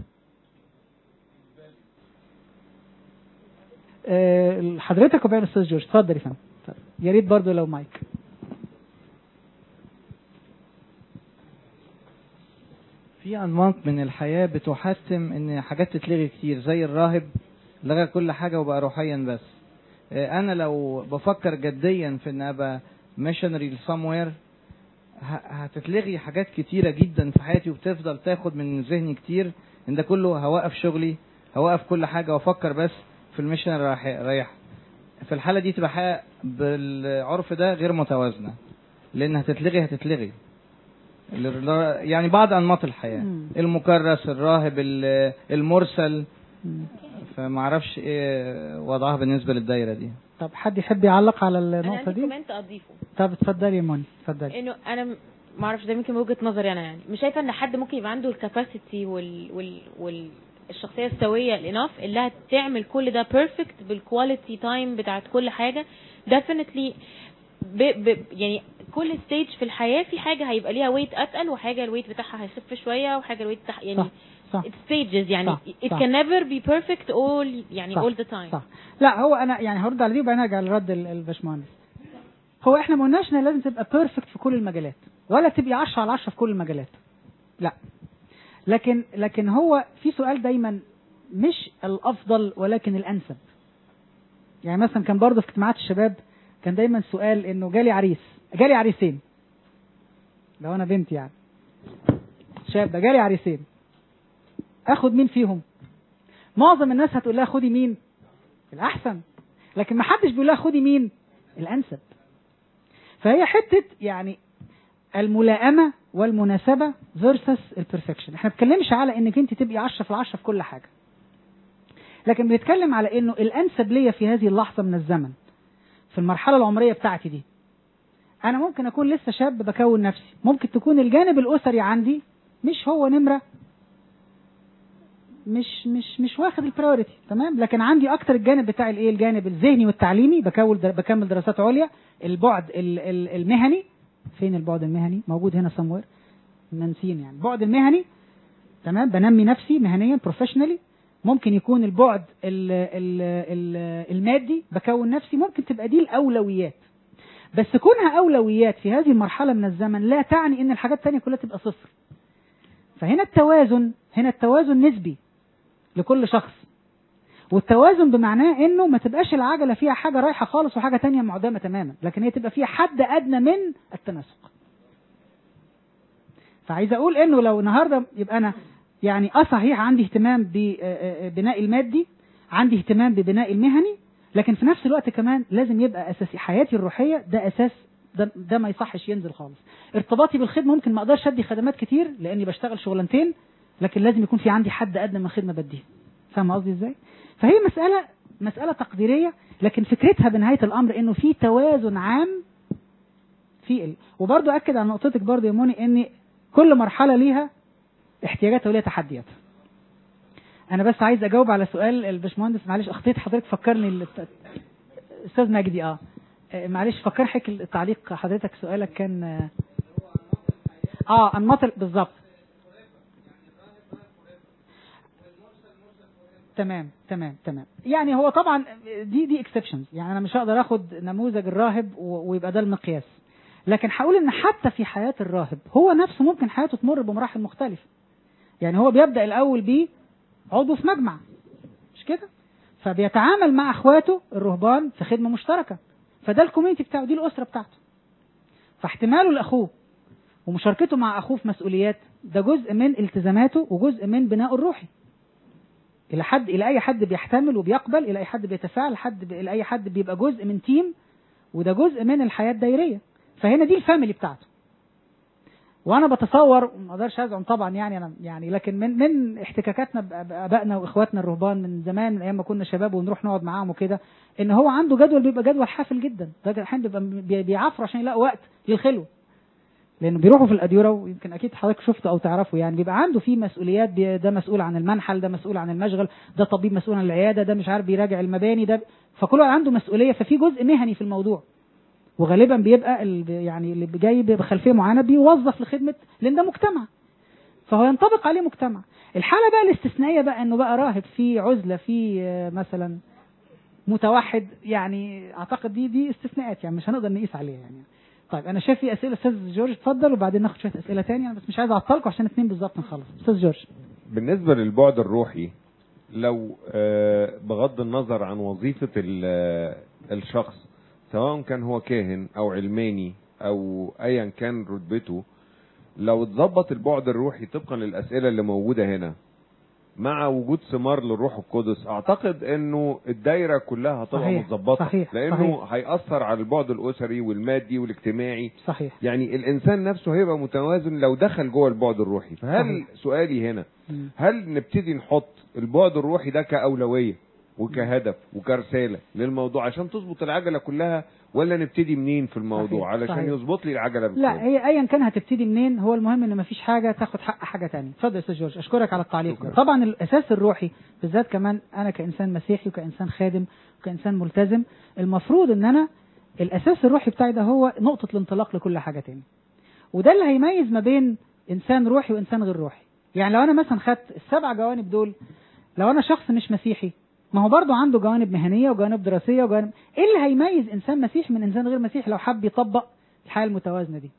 أه حضرتك وبعدين الاستاذ جورج اتفضل يا فندم يا ريت برضه لو مايك في انماط من الحياه بتحتم ان حاجات تتلغي كتير زي الراهب لغى كل حاجه وبقى روحيا بس آه، انا لو بفكر جديا في ان ابقى ميشنري somewhere ه- هتتلغي حاجات كتيره جدا في حياتي وبتفضل تاخد من ذهني كتير ان ده كله هوقف شغلي هوقف كل حاجه وافكر بس في الميشن رايح رايح في الحاله دي تبقى حياه بالعرف ده غير متوازنه لان هتتلغي هتتلغي ال- يعني بعض انماط الحياه مم. المكرس الراهب ال- المرسل مم. فما اعرفش ايه وضعها بالنسبه للدايره دي طب حد يحب يعلق على انا النقطه عندي دي كومنت اضيفه طب اتفضلي يا منى اتفضلي انه انا م- ما اعرفش ده يمكن من وجهه نظري انا يعني مش شايفه ان حد ممكن يبقى عنده الكاباسيتي وال وال وال الشخصيه السويه الاناف اللي هتعمل كل ده بيرفكت بالكواليتي تايم بتاعت كل حاجه ديفينتلي ب ب يعني كل ستيج في الحياه في حاجه هيبقى ليها ويت اتقل وحاجه الويت بتاعها هيخف شويه وحاجه الويت بتاعها يعني صح صح it's stages يعني صح، it صح. can never be perfect all يعني صح، all the time صح لا هو انا يعني هرد على دي وبعدين ارجع لرد ال- الباشمهندس هو احنا ما قلناش ان لازم تبقى بيرفكت في كل المجالات ولا تبقي 10 على 10 في كل المجالات لا لكن لكن هو في سؤال دايما مش الافضل ولكن الانسب يعني مثلا كان برضه في اجتماعات الشباب كان دايما سؤال انه جالي عريس جالي عريسين لو انا بنت يعني شاب جالي عريسين اخد مين فيهم معظم الناس هتقول لها خدي مين الاحسن لكن ما حدش بيقول لها خدي مين الانسب فهي حته يعني الملائمه والمناسبه فيرسس البرفكشن احنا ما بنتكلمش على انك انت تبقي 10 في 10 في كل حاجه لكن بنتكلم على انه الانسب ليا في هذه اللحظه من الزمن في المرحله العمريه بتاعتي دي انا ممكن اكون لسه شاب بكون نفسي ممكن تكون الجانب الاسري عندي مش هو نمره مش مش مش واخد البرايورتي تمام لكن عندي اكتر الجانب بتاع الايه الجانب الذهني والتعليمي بكون در بكمل دراسات عليا البعد ال ال المهني فين البعد المهني موجود هنا سموير منسين يعني البعد المهني تمام بنمي نفسي مهنيا بروفيشنالي ممكن يكون البعد ال ال ال المادي بكون نفسي ممكن تبقى دي الاولويات بس كونها اولويات في هذه المرحله من الزمن لا تعني ان الحاجات التانية كلها تبقى صفر فهنا التوازن هنا التوازن نسبي لكل شخص والتوازن بمعناه انه ما تبقاش العجله فيها حاجه رايحه خالص وحاجه تانية معدمه تماما لكن هي تبقى فيها حد ادنى من التناسق فعايز اقول انه لو النهارده يبقى انا يعني اه صحيح عندي اهتمام ببناء المادي عندي اهتمام ببناء المهني لكن في نفس الوقت كمان لازم يبقى اساسي حياتي الروحيه ده اساس ده, ده ما يصحش ينزل خالص ارتباطي بالخدمه ممكن ما اقدرش ادي خدمات كتير لاني بشتغل شغلانتين لكن لازم يكون في عندي حد ادنى من خدمه بديها فاهم قصدي ازاي فهي مساله مساله تقديريه لكن فكرتها بنهايه الامر انه في توازن عام في ال... وبرضه اكد على نقطتك برضه يا موني ان كل مرحله ليها احتياجاتها وليها تحدياتها انا بس عايز اجاوب على سؤال الباشمهندس معلش اخطيت حضرتك فكرني الت- استاذ مجدي اه آه، معلش فكر حضرتك التعليق حضرتك سؤالك كان اه اه انماط ال- بالظبط تمام تمام تمام يعني هو طبعا دي دي اكسبشنز يعني انا مش هقدر اخد نموذج الراهب و- ويبقى ده المقياس لكن هقول ان حتى في حياه الراهب هو نفسه ممكن حياته تمر بمراحل مختلفه يعني هو بيبدا الاول بيه عضو في مجمع مش كده فبيتعامل مع اخواته الرهبان في خدمه مشتركه فده الكوميونتي بتاعه دي الاسره بتاعته فاحتماله لاخوه ومشاركته مع اخوه في مسؤوليات ده جزء من التزاماته وجزء من بنائه الروحي الى حد الى اي حد بيحتمل وبيقبل الى اي حد بيتفاعل حد ب... الى اي حد بيبقى جزء من تيم وده جزء من الحياه الدائريه فهنا دي الفاميلي بتاعته وانا بتصور ما اقدرش ازعم طبعا يعني انا يعني لكن من من احتكاكاتنا بأ- بابائنا واخواتنا الرهبان من زمان من ايام ما كنا شباب ونروح نقعد معاهم وكده ان هو عنده جدول بيبقى جدول حافل جدا ده احيانا بيبقى بي- بيعافر عشان يلاقي وقت للخلوه لانه بيروحوا في الاديره ويمكن اكيد حضرتك شفته او تعرفه يعني بيبقى عنده في مسؤوليات بي- ده مسؤول عن المنحل ده مسؤول عن المشغل ده طبيب مسؤول عن العياده ده مش عارف بيراجع المباني ده فكل واحد عنده مسؤوليه ففي جزء مهني في الموضوع وغالبا بيبقى ال- يعني اللي جاي بخلفيه معينه بيوظف لخدمه لان ده مجتمع فهو ينطبق عليه مجتمع الحاله بقى الاستثنائيه بقى انه بقى راهب في عزله في آه، مثلا متوحد يعني اعتقد دي دي استثناءات يعني مش هنقدر نقيس عليها يعني طيب انا شايف في اسئله استاذ جورج اتفضل وبعدين ناخد شويه اسئله تانية انا بس مش عايز اعطلكم عشان اتنين بالظبط نخلص استاذ جورج بالنسبة للبعد الروحي لو آه، بغض النظر عن وظيفة ال- آه، الشخص سواء كان هو كاهن او علماني او ايا كان رتبته لو اتظبط البعد الروحي طبقا للاسئلة اللي موجودة هنا مع وجود ثمار للروح القدس اعتقد انه الدايرة كلها هتبقى صحيح، متظبطة صحيح، لانه صحيح. هيأثر على البعد الاسري والمادي والاجتماعي صحيح يعني الانسان نفسه هيبقى متوازن لو دخل جوه البعد الروحي فهل صحيح. سؤالي هنا مم. هل نبتدي نحط البعد الروحي ده كأولوية وكهدف وكرسالة للموضوع عشان تظبط العجلة كلها ولا نبتدي منين في الموضوع صحيح، علشان صحيح. يظبط لي العجله لا بالكامل هي ايا كان هتبتدي منين هو المهم ان مفيش حاجه تاخد حق حاجه تانية اتفضل يا استاذ جورج اشكرك على التعليق ده. شكرا. طبعا الاساس الروحي بالذات كمان انا كانسان مسيحي وكانسان خادم وكانسان ملتزم المفروض ان انا الاساس الروحي بتاعي ده هو نقطه الانطلاق لكل حاجه تاني وده اللي هيميز ما بين انسان روحي وانسان غير روحي يعني لو انا مثلا خدت السبع جوانب دول لو انا شخص مش مسيحي ما هو برضه عنده جوانب مهنيه وجوانب دراسيه وجوانب ايه اللي هيميز انسان مسيحي من انسان غير مسيحي لو حب يطبق الحياه المتوازنه دي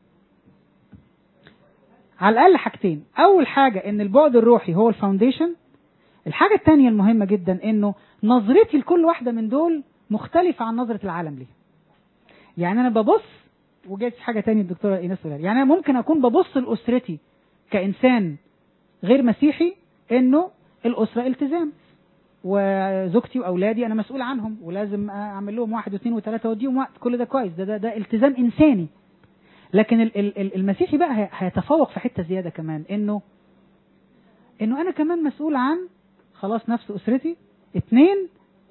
على الاقل حاجتين اول حاجه ان البعد الروحي هو الفاونديشن الحاجه الثانيه المهمه جدا انه نظرتي لكل واحده من دول مختلفه عن نظره العالم ليها يعني انا ببص وجاي في حاجه تانية الدكتوره ايناس قالها. يعني انا ممكن اكون ببص لاسرتي كانسان غير مسيحي انه الاسره التزام وزوجتي واولادي انا مسؤول عنهم ولازم اعمل لهم واحد واثنين وثلاثه واديهم وقت كل ده كويس ده ده, ده التزام انساني لكن ال- ال- ال- المسيحي بقى هي- هيتفوق في حته زياده كمان انه انه انا كمان مسؤول عن خلاص نفس اسرتي اتنين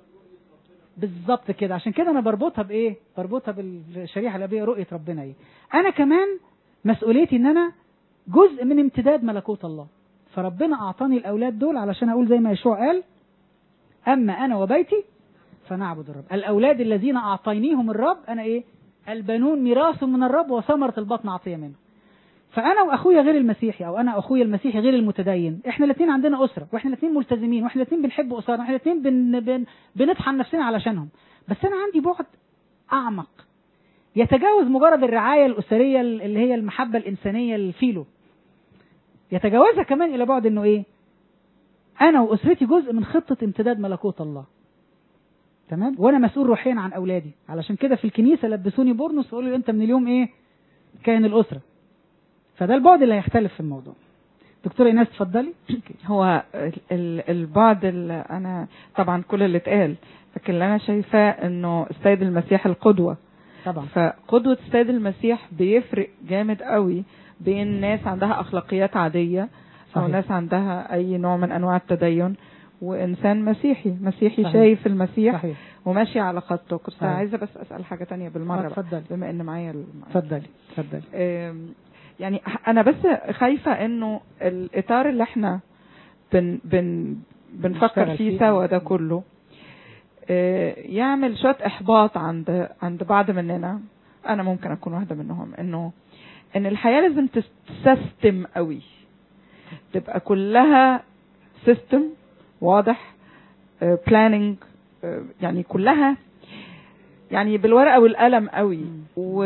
بالظبط كده عشان كده انا بربطها بايه بربطها بالشريحه الابيه رؤيه ربنا ايه انا كمان مسؤوليتي ان انا جزء من امتداد ملكوت الله فربنا اعطاني الاولاد دول علشان اقول زي ما يشوع قال اما انا وبيتي فنعبد الرب الاولاد الذين اعطينيهم الرب انا ايه البنون ميراث من الرب وثمرة البطن عطية منه فانا واخويا غير المسيحي او انا اخويا المسيحي غير المتدين احنا الاثنين عندنا اسره واحنا الاثنين ملتزمين واحنا الاثنين بنحب اسرنا واحنا الاثنين بن بن بنطحن نفسنا علشانهم بس انا عندي بعد اعمق يتجاوز مجرد الرعايه الاسريه اللي هي المحبه الانسانيه الفيلو يتجاوزها كمان الى بعد انه ايه انا واسرتي جزء من خطه امتداد ملكوت الله تمام وانا مسؤول روحيا عن اولادي علشان كده في الكنيسه لبسوني بورنوس وقالوا لي انت من اليوم ايه كائن الاسره فده البعد اللي هيختلف في الموضوع دكتوره ايناس اتفضلي هو ال- ال- البعد اللي انا طبعا كل اللي اتقال لكن اللي انا شايفاه انه السيد المسيح القدوه طبعا فقدوه السيد المسيح بيفرق جامد قوي بين ناس عندها اخلاقيات عاديه او صحيح. ناس عندها اي نوع من انواع التدين وانسان مسيحي مسيحي صحيح. شايف المسيح صحيح وماشي على خطه كنت صحيح. عايزه بس اسال حاجه تانية بالمره بقى، اتفضلي بما ان معايا ال- اتفضلي اتفضلي آم، يعني انا بس خايفه انه الاطار اللي احنا بن بن بنفكر نشتغل فيه فيه. سوا ده كله آه، يعمل شويه احباط عند عند بعض مننا انا ممكن اكون واحده منهم انه ان الحياه لازم تسيستم قوي تبقى كلها سيستم واضح بلاننج يعني كلها يعني بالورقه والقلم قوي و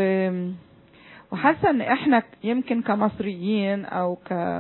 وحاسه ان احنا يمكن كمصريين او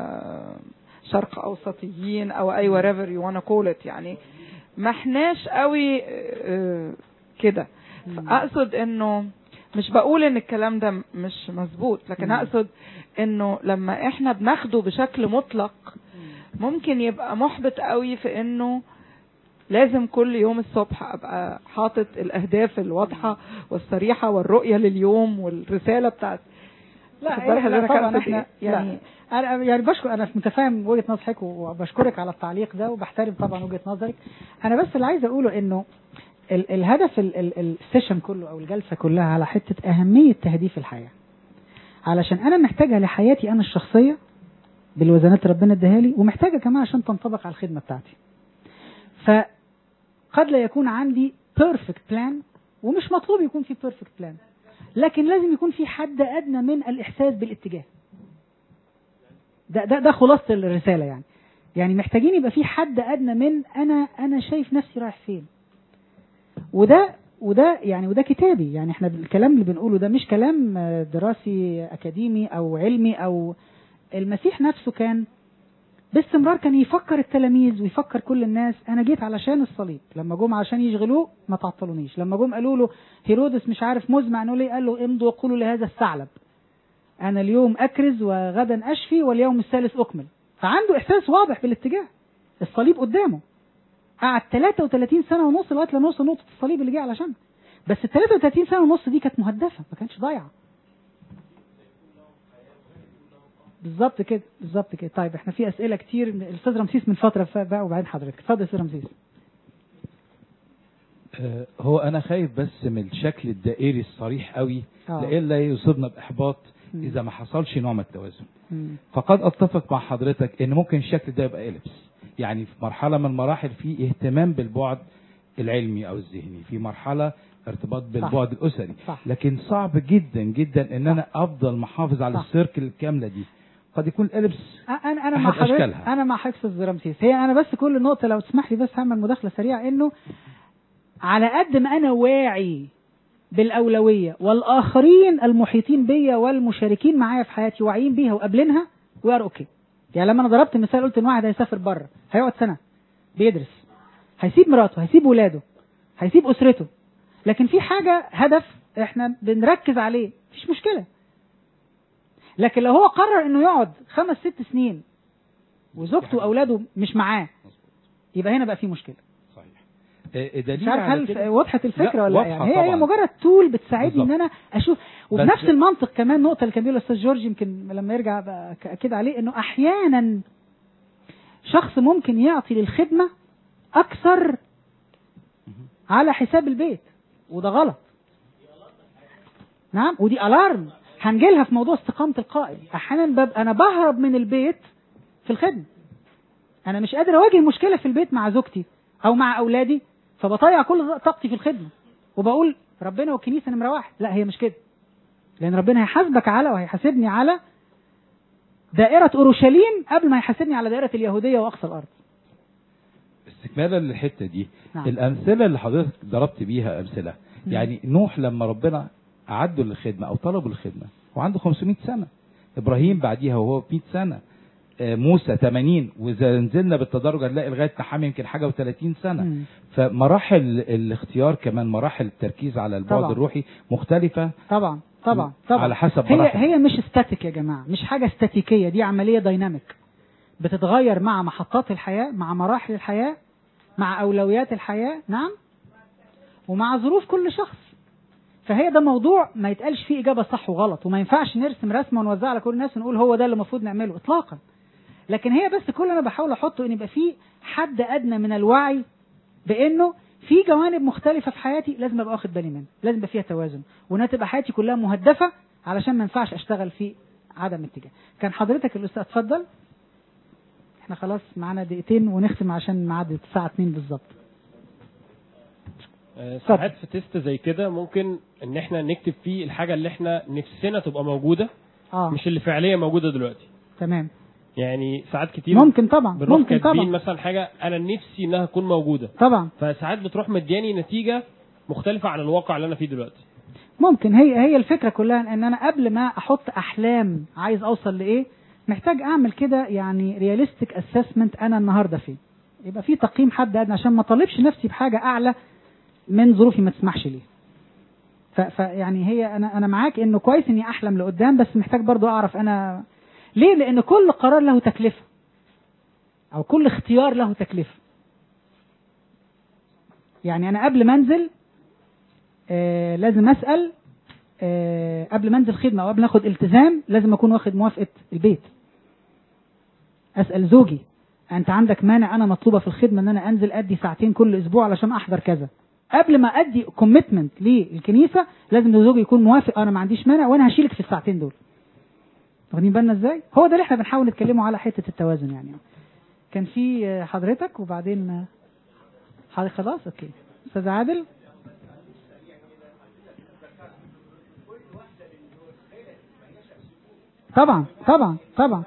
كشرق اوسطيين او اي whatever you wanna call it يعني ما احناش قوي آه، كده اقصد انه مش بقول ان الكلام ده مش مظبوط لكن مم. اقصد انه لما احنا بناخده بشكل مطلق ممكن يبقى محبط قوي في انه لازم كل يوم الصبح ابقى حاطط الاهداف الواضحه والصريحه والرؤيه لليوم والرساله بتاعت لا خد بالك إيه، لا حضرتك طبعا أقصد احنا إيه؟ يعني يعني انا يعني بشكر انا متفاهم وجهه نظر حضرتك وبشكرك على التعليق ده وبحترم طبعا وجهه نظرك انا بس اللي عايز اقوله انه ال الهدف ال ال السيشن كله او الجلسه كلها على حته اهميه تهديف الحياه علشان انا محتاجها لحياتي انا الشخصيه بالوزنات اللي ربنا اداها لي ومحتاجه كمان عشان تنطبق على الخدمه بتاعتي فقد لا يكون عندي بيرفكت بلان ومش مطلوب يكون في بيرفكت بلان لكن لازم يكون في حد ادنى من الاحساس بالاتجاه ده ده ده خلاصه الرساله يعني يعني محتاجين يبقى في حد ادنى من انا انا شايف نفسي رايح فين وده وده يعني وده كتابي يعني احنا الكلام اللي بنقوله ده مش كلام آه، دراسي اكاديمي او علمي او المسيح نفسه كان باستمرار كان يفكر التلاميذ ويفكر كل الناس انا جيت علشان الصليب لما جم عشان يشغلوه ما تعطلونيش لما جم قالوا له هيرودس مش عارف مزمع انه ليه قال له امضوا وقولوا لهذا الثعلب انا اليوم اكرز وغدا اشفي واليوم الثالث اكمل فعنده احساس واضح بالاتجاه الصليب قدامه قعد 33 سنه ونص لغايه لما وصل نقطه الصليب اللي جه علشان بس ال 33 سنه ونص دي كانت مهدفه ما كانتش ضايعه بالظبط كده بالظبط كده طيب احنا في اسئله كتير الاستاذ رمسيس من فتره ف- بقى وبعدين حضرتك اتفضل يا استاذ رمسيس آه، هو انا خايف بس من الشكل الدائري الصريح قوي آه. لئلا يصيبنا باحباط مم. اذا ما حصلش نوع من التوازن مم. فقد اتفق مع حضرتك ان ممكن الشكل ده يبقى اليبس يعني في مرحله من المراحل في اهتمام بالبعد العلمي او الذهني في مرحله ارتباط بالبعد الاسري صح. لكن صعب جدا جدا ان انا افضل محافظ على صح. السيركل الكامله دي قد يكون الاليبس انا انا مع أحد حضرتك أشكالها. انا مع حفظ رمسيس هي انا بس كل نقطه لو تسمح لي بس هعمل مداخله سريعه انه على قد ما انا واعي بالاولويه والاخرين المحيطين بيا والمشاركين معايا في حياتي واعيين بيها وقابلينها وي ار اوكي يعني لما انا ضربت مثال قلت ان واحد هيسافر بره هيقعد سنه بيدرس هيسيب مراته هيسيب ولاده هيسيب اسرته لكن في حاجه هدف احنا بنركز عليه مفيش مشكله لكن لو هو قرر انه يقعد خمس ست سنين وزوجته واولاده مش معاه يبقى هنا بقى في مشكله صحيح آه، دليل مش عارف على هل كده- وضحت الفكره لا، ولا لا واضحة يعني هي هي طبعاً. مجرد تول بتساعدني بالظبط. ان انا اشوف بس- وبنفس المنطق كمان نقطه اللي كان بيقولها الاستاذ جورج يمكن لما يرجع بقى ك- اكيد عليه انه احيانا شخص ممكن يعطي للخدمه اكثر على حساب البيت وده غلط نعم ودي الارم هنجيلها في موضوع استقامه القائد احيانا ببقى انا بهرب من البيت في الخدمه انا مش قادر اواجه مشكله في البيت مع زوجتي او مع اولادي فبضيع كل طاقتي في الخدمه وبقول ربنا والكنيسه نمره واحد لا هي مش كده لان ربنا هيحاسبك على وهيحاسبني على دائرة أورشليم قبل ما يحاسبني على دائرة اليهودية وأقصى الأرض استكمالا للحته دي نعم. الامثله اللي حضرتك ضربت بيها امثله يعني نوح لما ربنا اعده للخدمه او طلبه الخدمه وعنده 500 سنه ابراهيم بعديها وهو 100 سنه آه، موسى 80 واذا نزلنا بالتدرج هنلاقي لغايه نحام يمكن حاجه و30 سنه مم. فمراحل الاختيار كمان مراحل التركيز على البعد طبعا. الروحي مختلفه طبعا طبعا طبعا على حسب هي مراحل. هي مش استاتيك يا جماعة مش حاجة استاتيكية دي عملية دايناميك بتتغير مع محطات الحياة مع مراحل الحياة مع أولويات الحياة نعم ومع ظروف كل شخص فهي ده موضوع ما يتقالش فيه إجابة صح وغلط وما ينفعش نرسم رسمة ونوزعها على كل الناس ونقول هو ده اللي المفروض نعمله إطلاقا لكن هي بس كل اللي أنا بحاول أحطه إن يبقى فيه حد أدنى من الوعي بإنه في جوانب مختلفة في حياتي لازم أبقى واخد بالي منها لازم يبقى فيها توازن وإنها تبقى حياتي كلها مهدفة علشان ما ينفعش أشتغل في عدم اتجاه كان حضرتك الأستاذ اتفضل احنا خلاص معانا دقيقتين ونختم عشان ميعاد الساعة 2 بالظبط آه، ساعات في تيست زي كده ممكن ان احنا نكتب فيه الحاجه اللي احنا نفسنا تبقى موجوده اه مش اللي فعليا موجوده دلوقتي تمام يعني ساعات كتير ممكن طبعا بنروح ممكن كاتبين طبعا مثلا حاجه انا نفسي انها تكون موجوده طبعا فساعات بتروح مدياني نتيجه مختلفه عن الواقع اللي انا فيه دلوقتي ممكن هي هي الفكره كلها ان انا قبل ما احط احلام عايز اوصل لايه محتاج اعمل كده يعني رياليستيك اسسمنت انا النهارده فين يبقى في تقييم حد ادنى عشان ما اطالبش نفسي بحاجه اعلى من ظروفي ما تسمحش ليه ف- فيعني هي انا انا معاك انه كويس اني احلم لقدام بس محتاج برضو اعرف انا ليه لان كل قرار له تكلفه او كل اختيار له تكلفه يعني انا قبل ما انزل آه لازم اسال آه قبل ما انزل خدمه او قبل ما اخد التزام لازم اكون واخد موافقه البيت اسال زوجي انت عندك مانع انا مطلوبه في الخدمه ان انا انزل ادي ساعتين كل اسبوع علشان احضر كذا قبل ما ادي كوميتمنت للكنيسه لازم زوجي يكون موافق انا ما عنديش مانع وانا هشيلك في الساعتين دول واخدين بالنا ازاي هو ده اللي احنا بنحاول نتكلمه على حته التوازن يعني كان في آه، حضرتك وبعدين آه، حضرتك خلاص اوكي استاذ عادل طبعا طبعا طبعا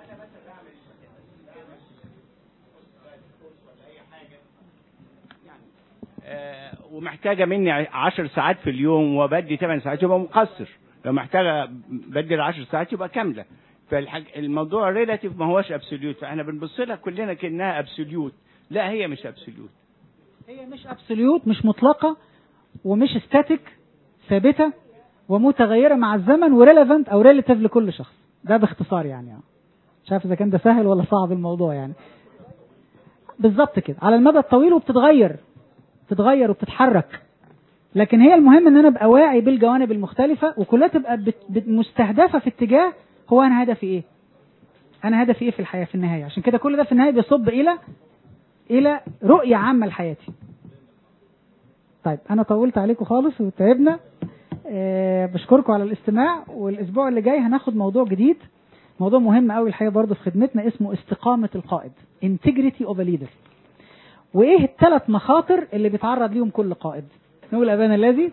آه، ومحتاجه مني عشر ساعات في اليوم وبدي 8 ساعات يبقى مقصر لو محتاجه بدي العشر ساعات يبقى كامله فالموضوع ريلاتيف ما هوش ابسوليوت فاحنا بنبص لها كلنا كانها ابسوليوت لا هي مش ابسوليوت هي مش ابسوليوت مش مطلقه ومش ستاتيك ثابته ومتغيره مع الزمن وريليفنت او ريليتيف لكل شخص ده باختصار يعني اه. مش عارف اذا كان ده سهل ولا صعب الموضوع يعني بالظبط كده على المدى الطويل وبتتغير بتتغير وبتتحرك لكن هي المهم ان انا ابقى واعي بالجوانب المختلفه وكلها تبقى بت- بت- مستهدفه في اتجاه هو انا هدفي ايه انا هدفي ايه في الحياه في النهايه عشان كده كل ده في النهايه بيصب الى الى رؤيه عامه لحياتي طيب انا طولت عليكم خالص وتعبنا آه بشكركم على الاستماع والاسبوع اللي جاي هناخد موضوع جديد موضوع مهم قوي الحقيقه برضه في خدمتنا اسمه استقامه القائد integrity of a leader وايه الثلاث مخاطر اللي بيتعرض ليهم كل قائد نقول ابانا الذي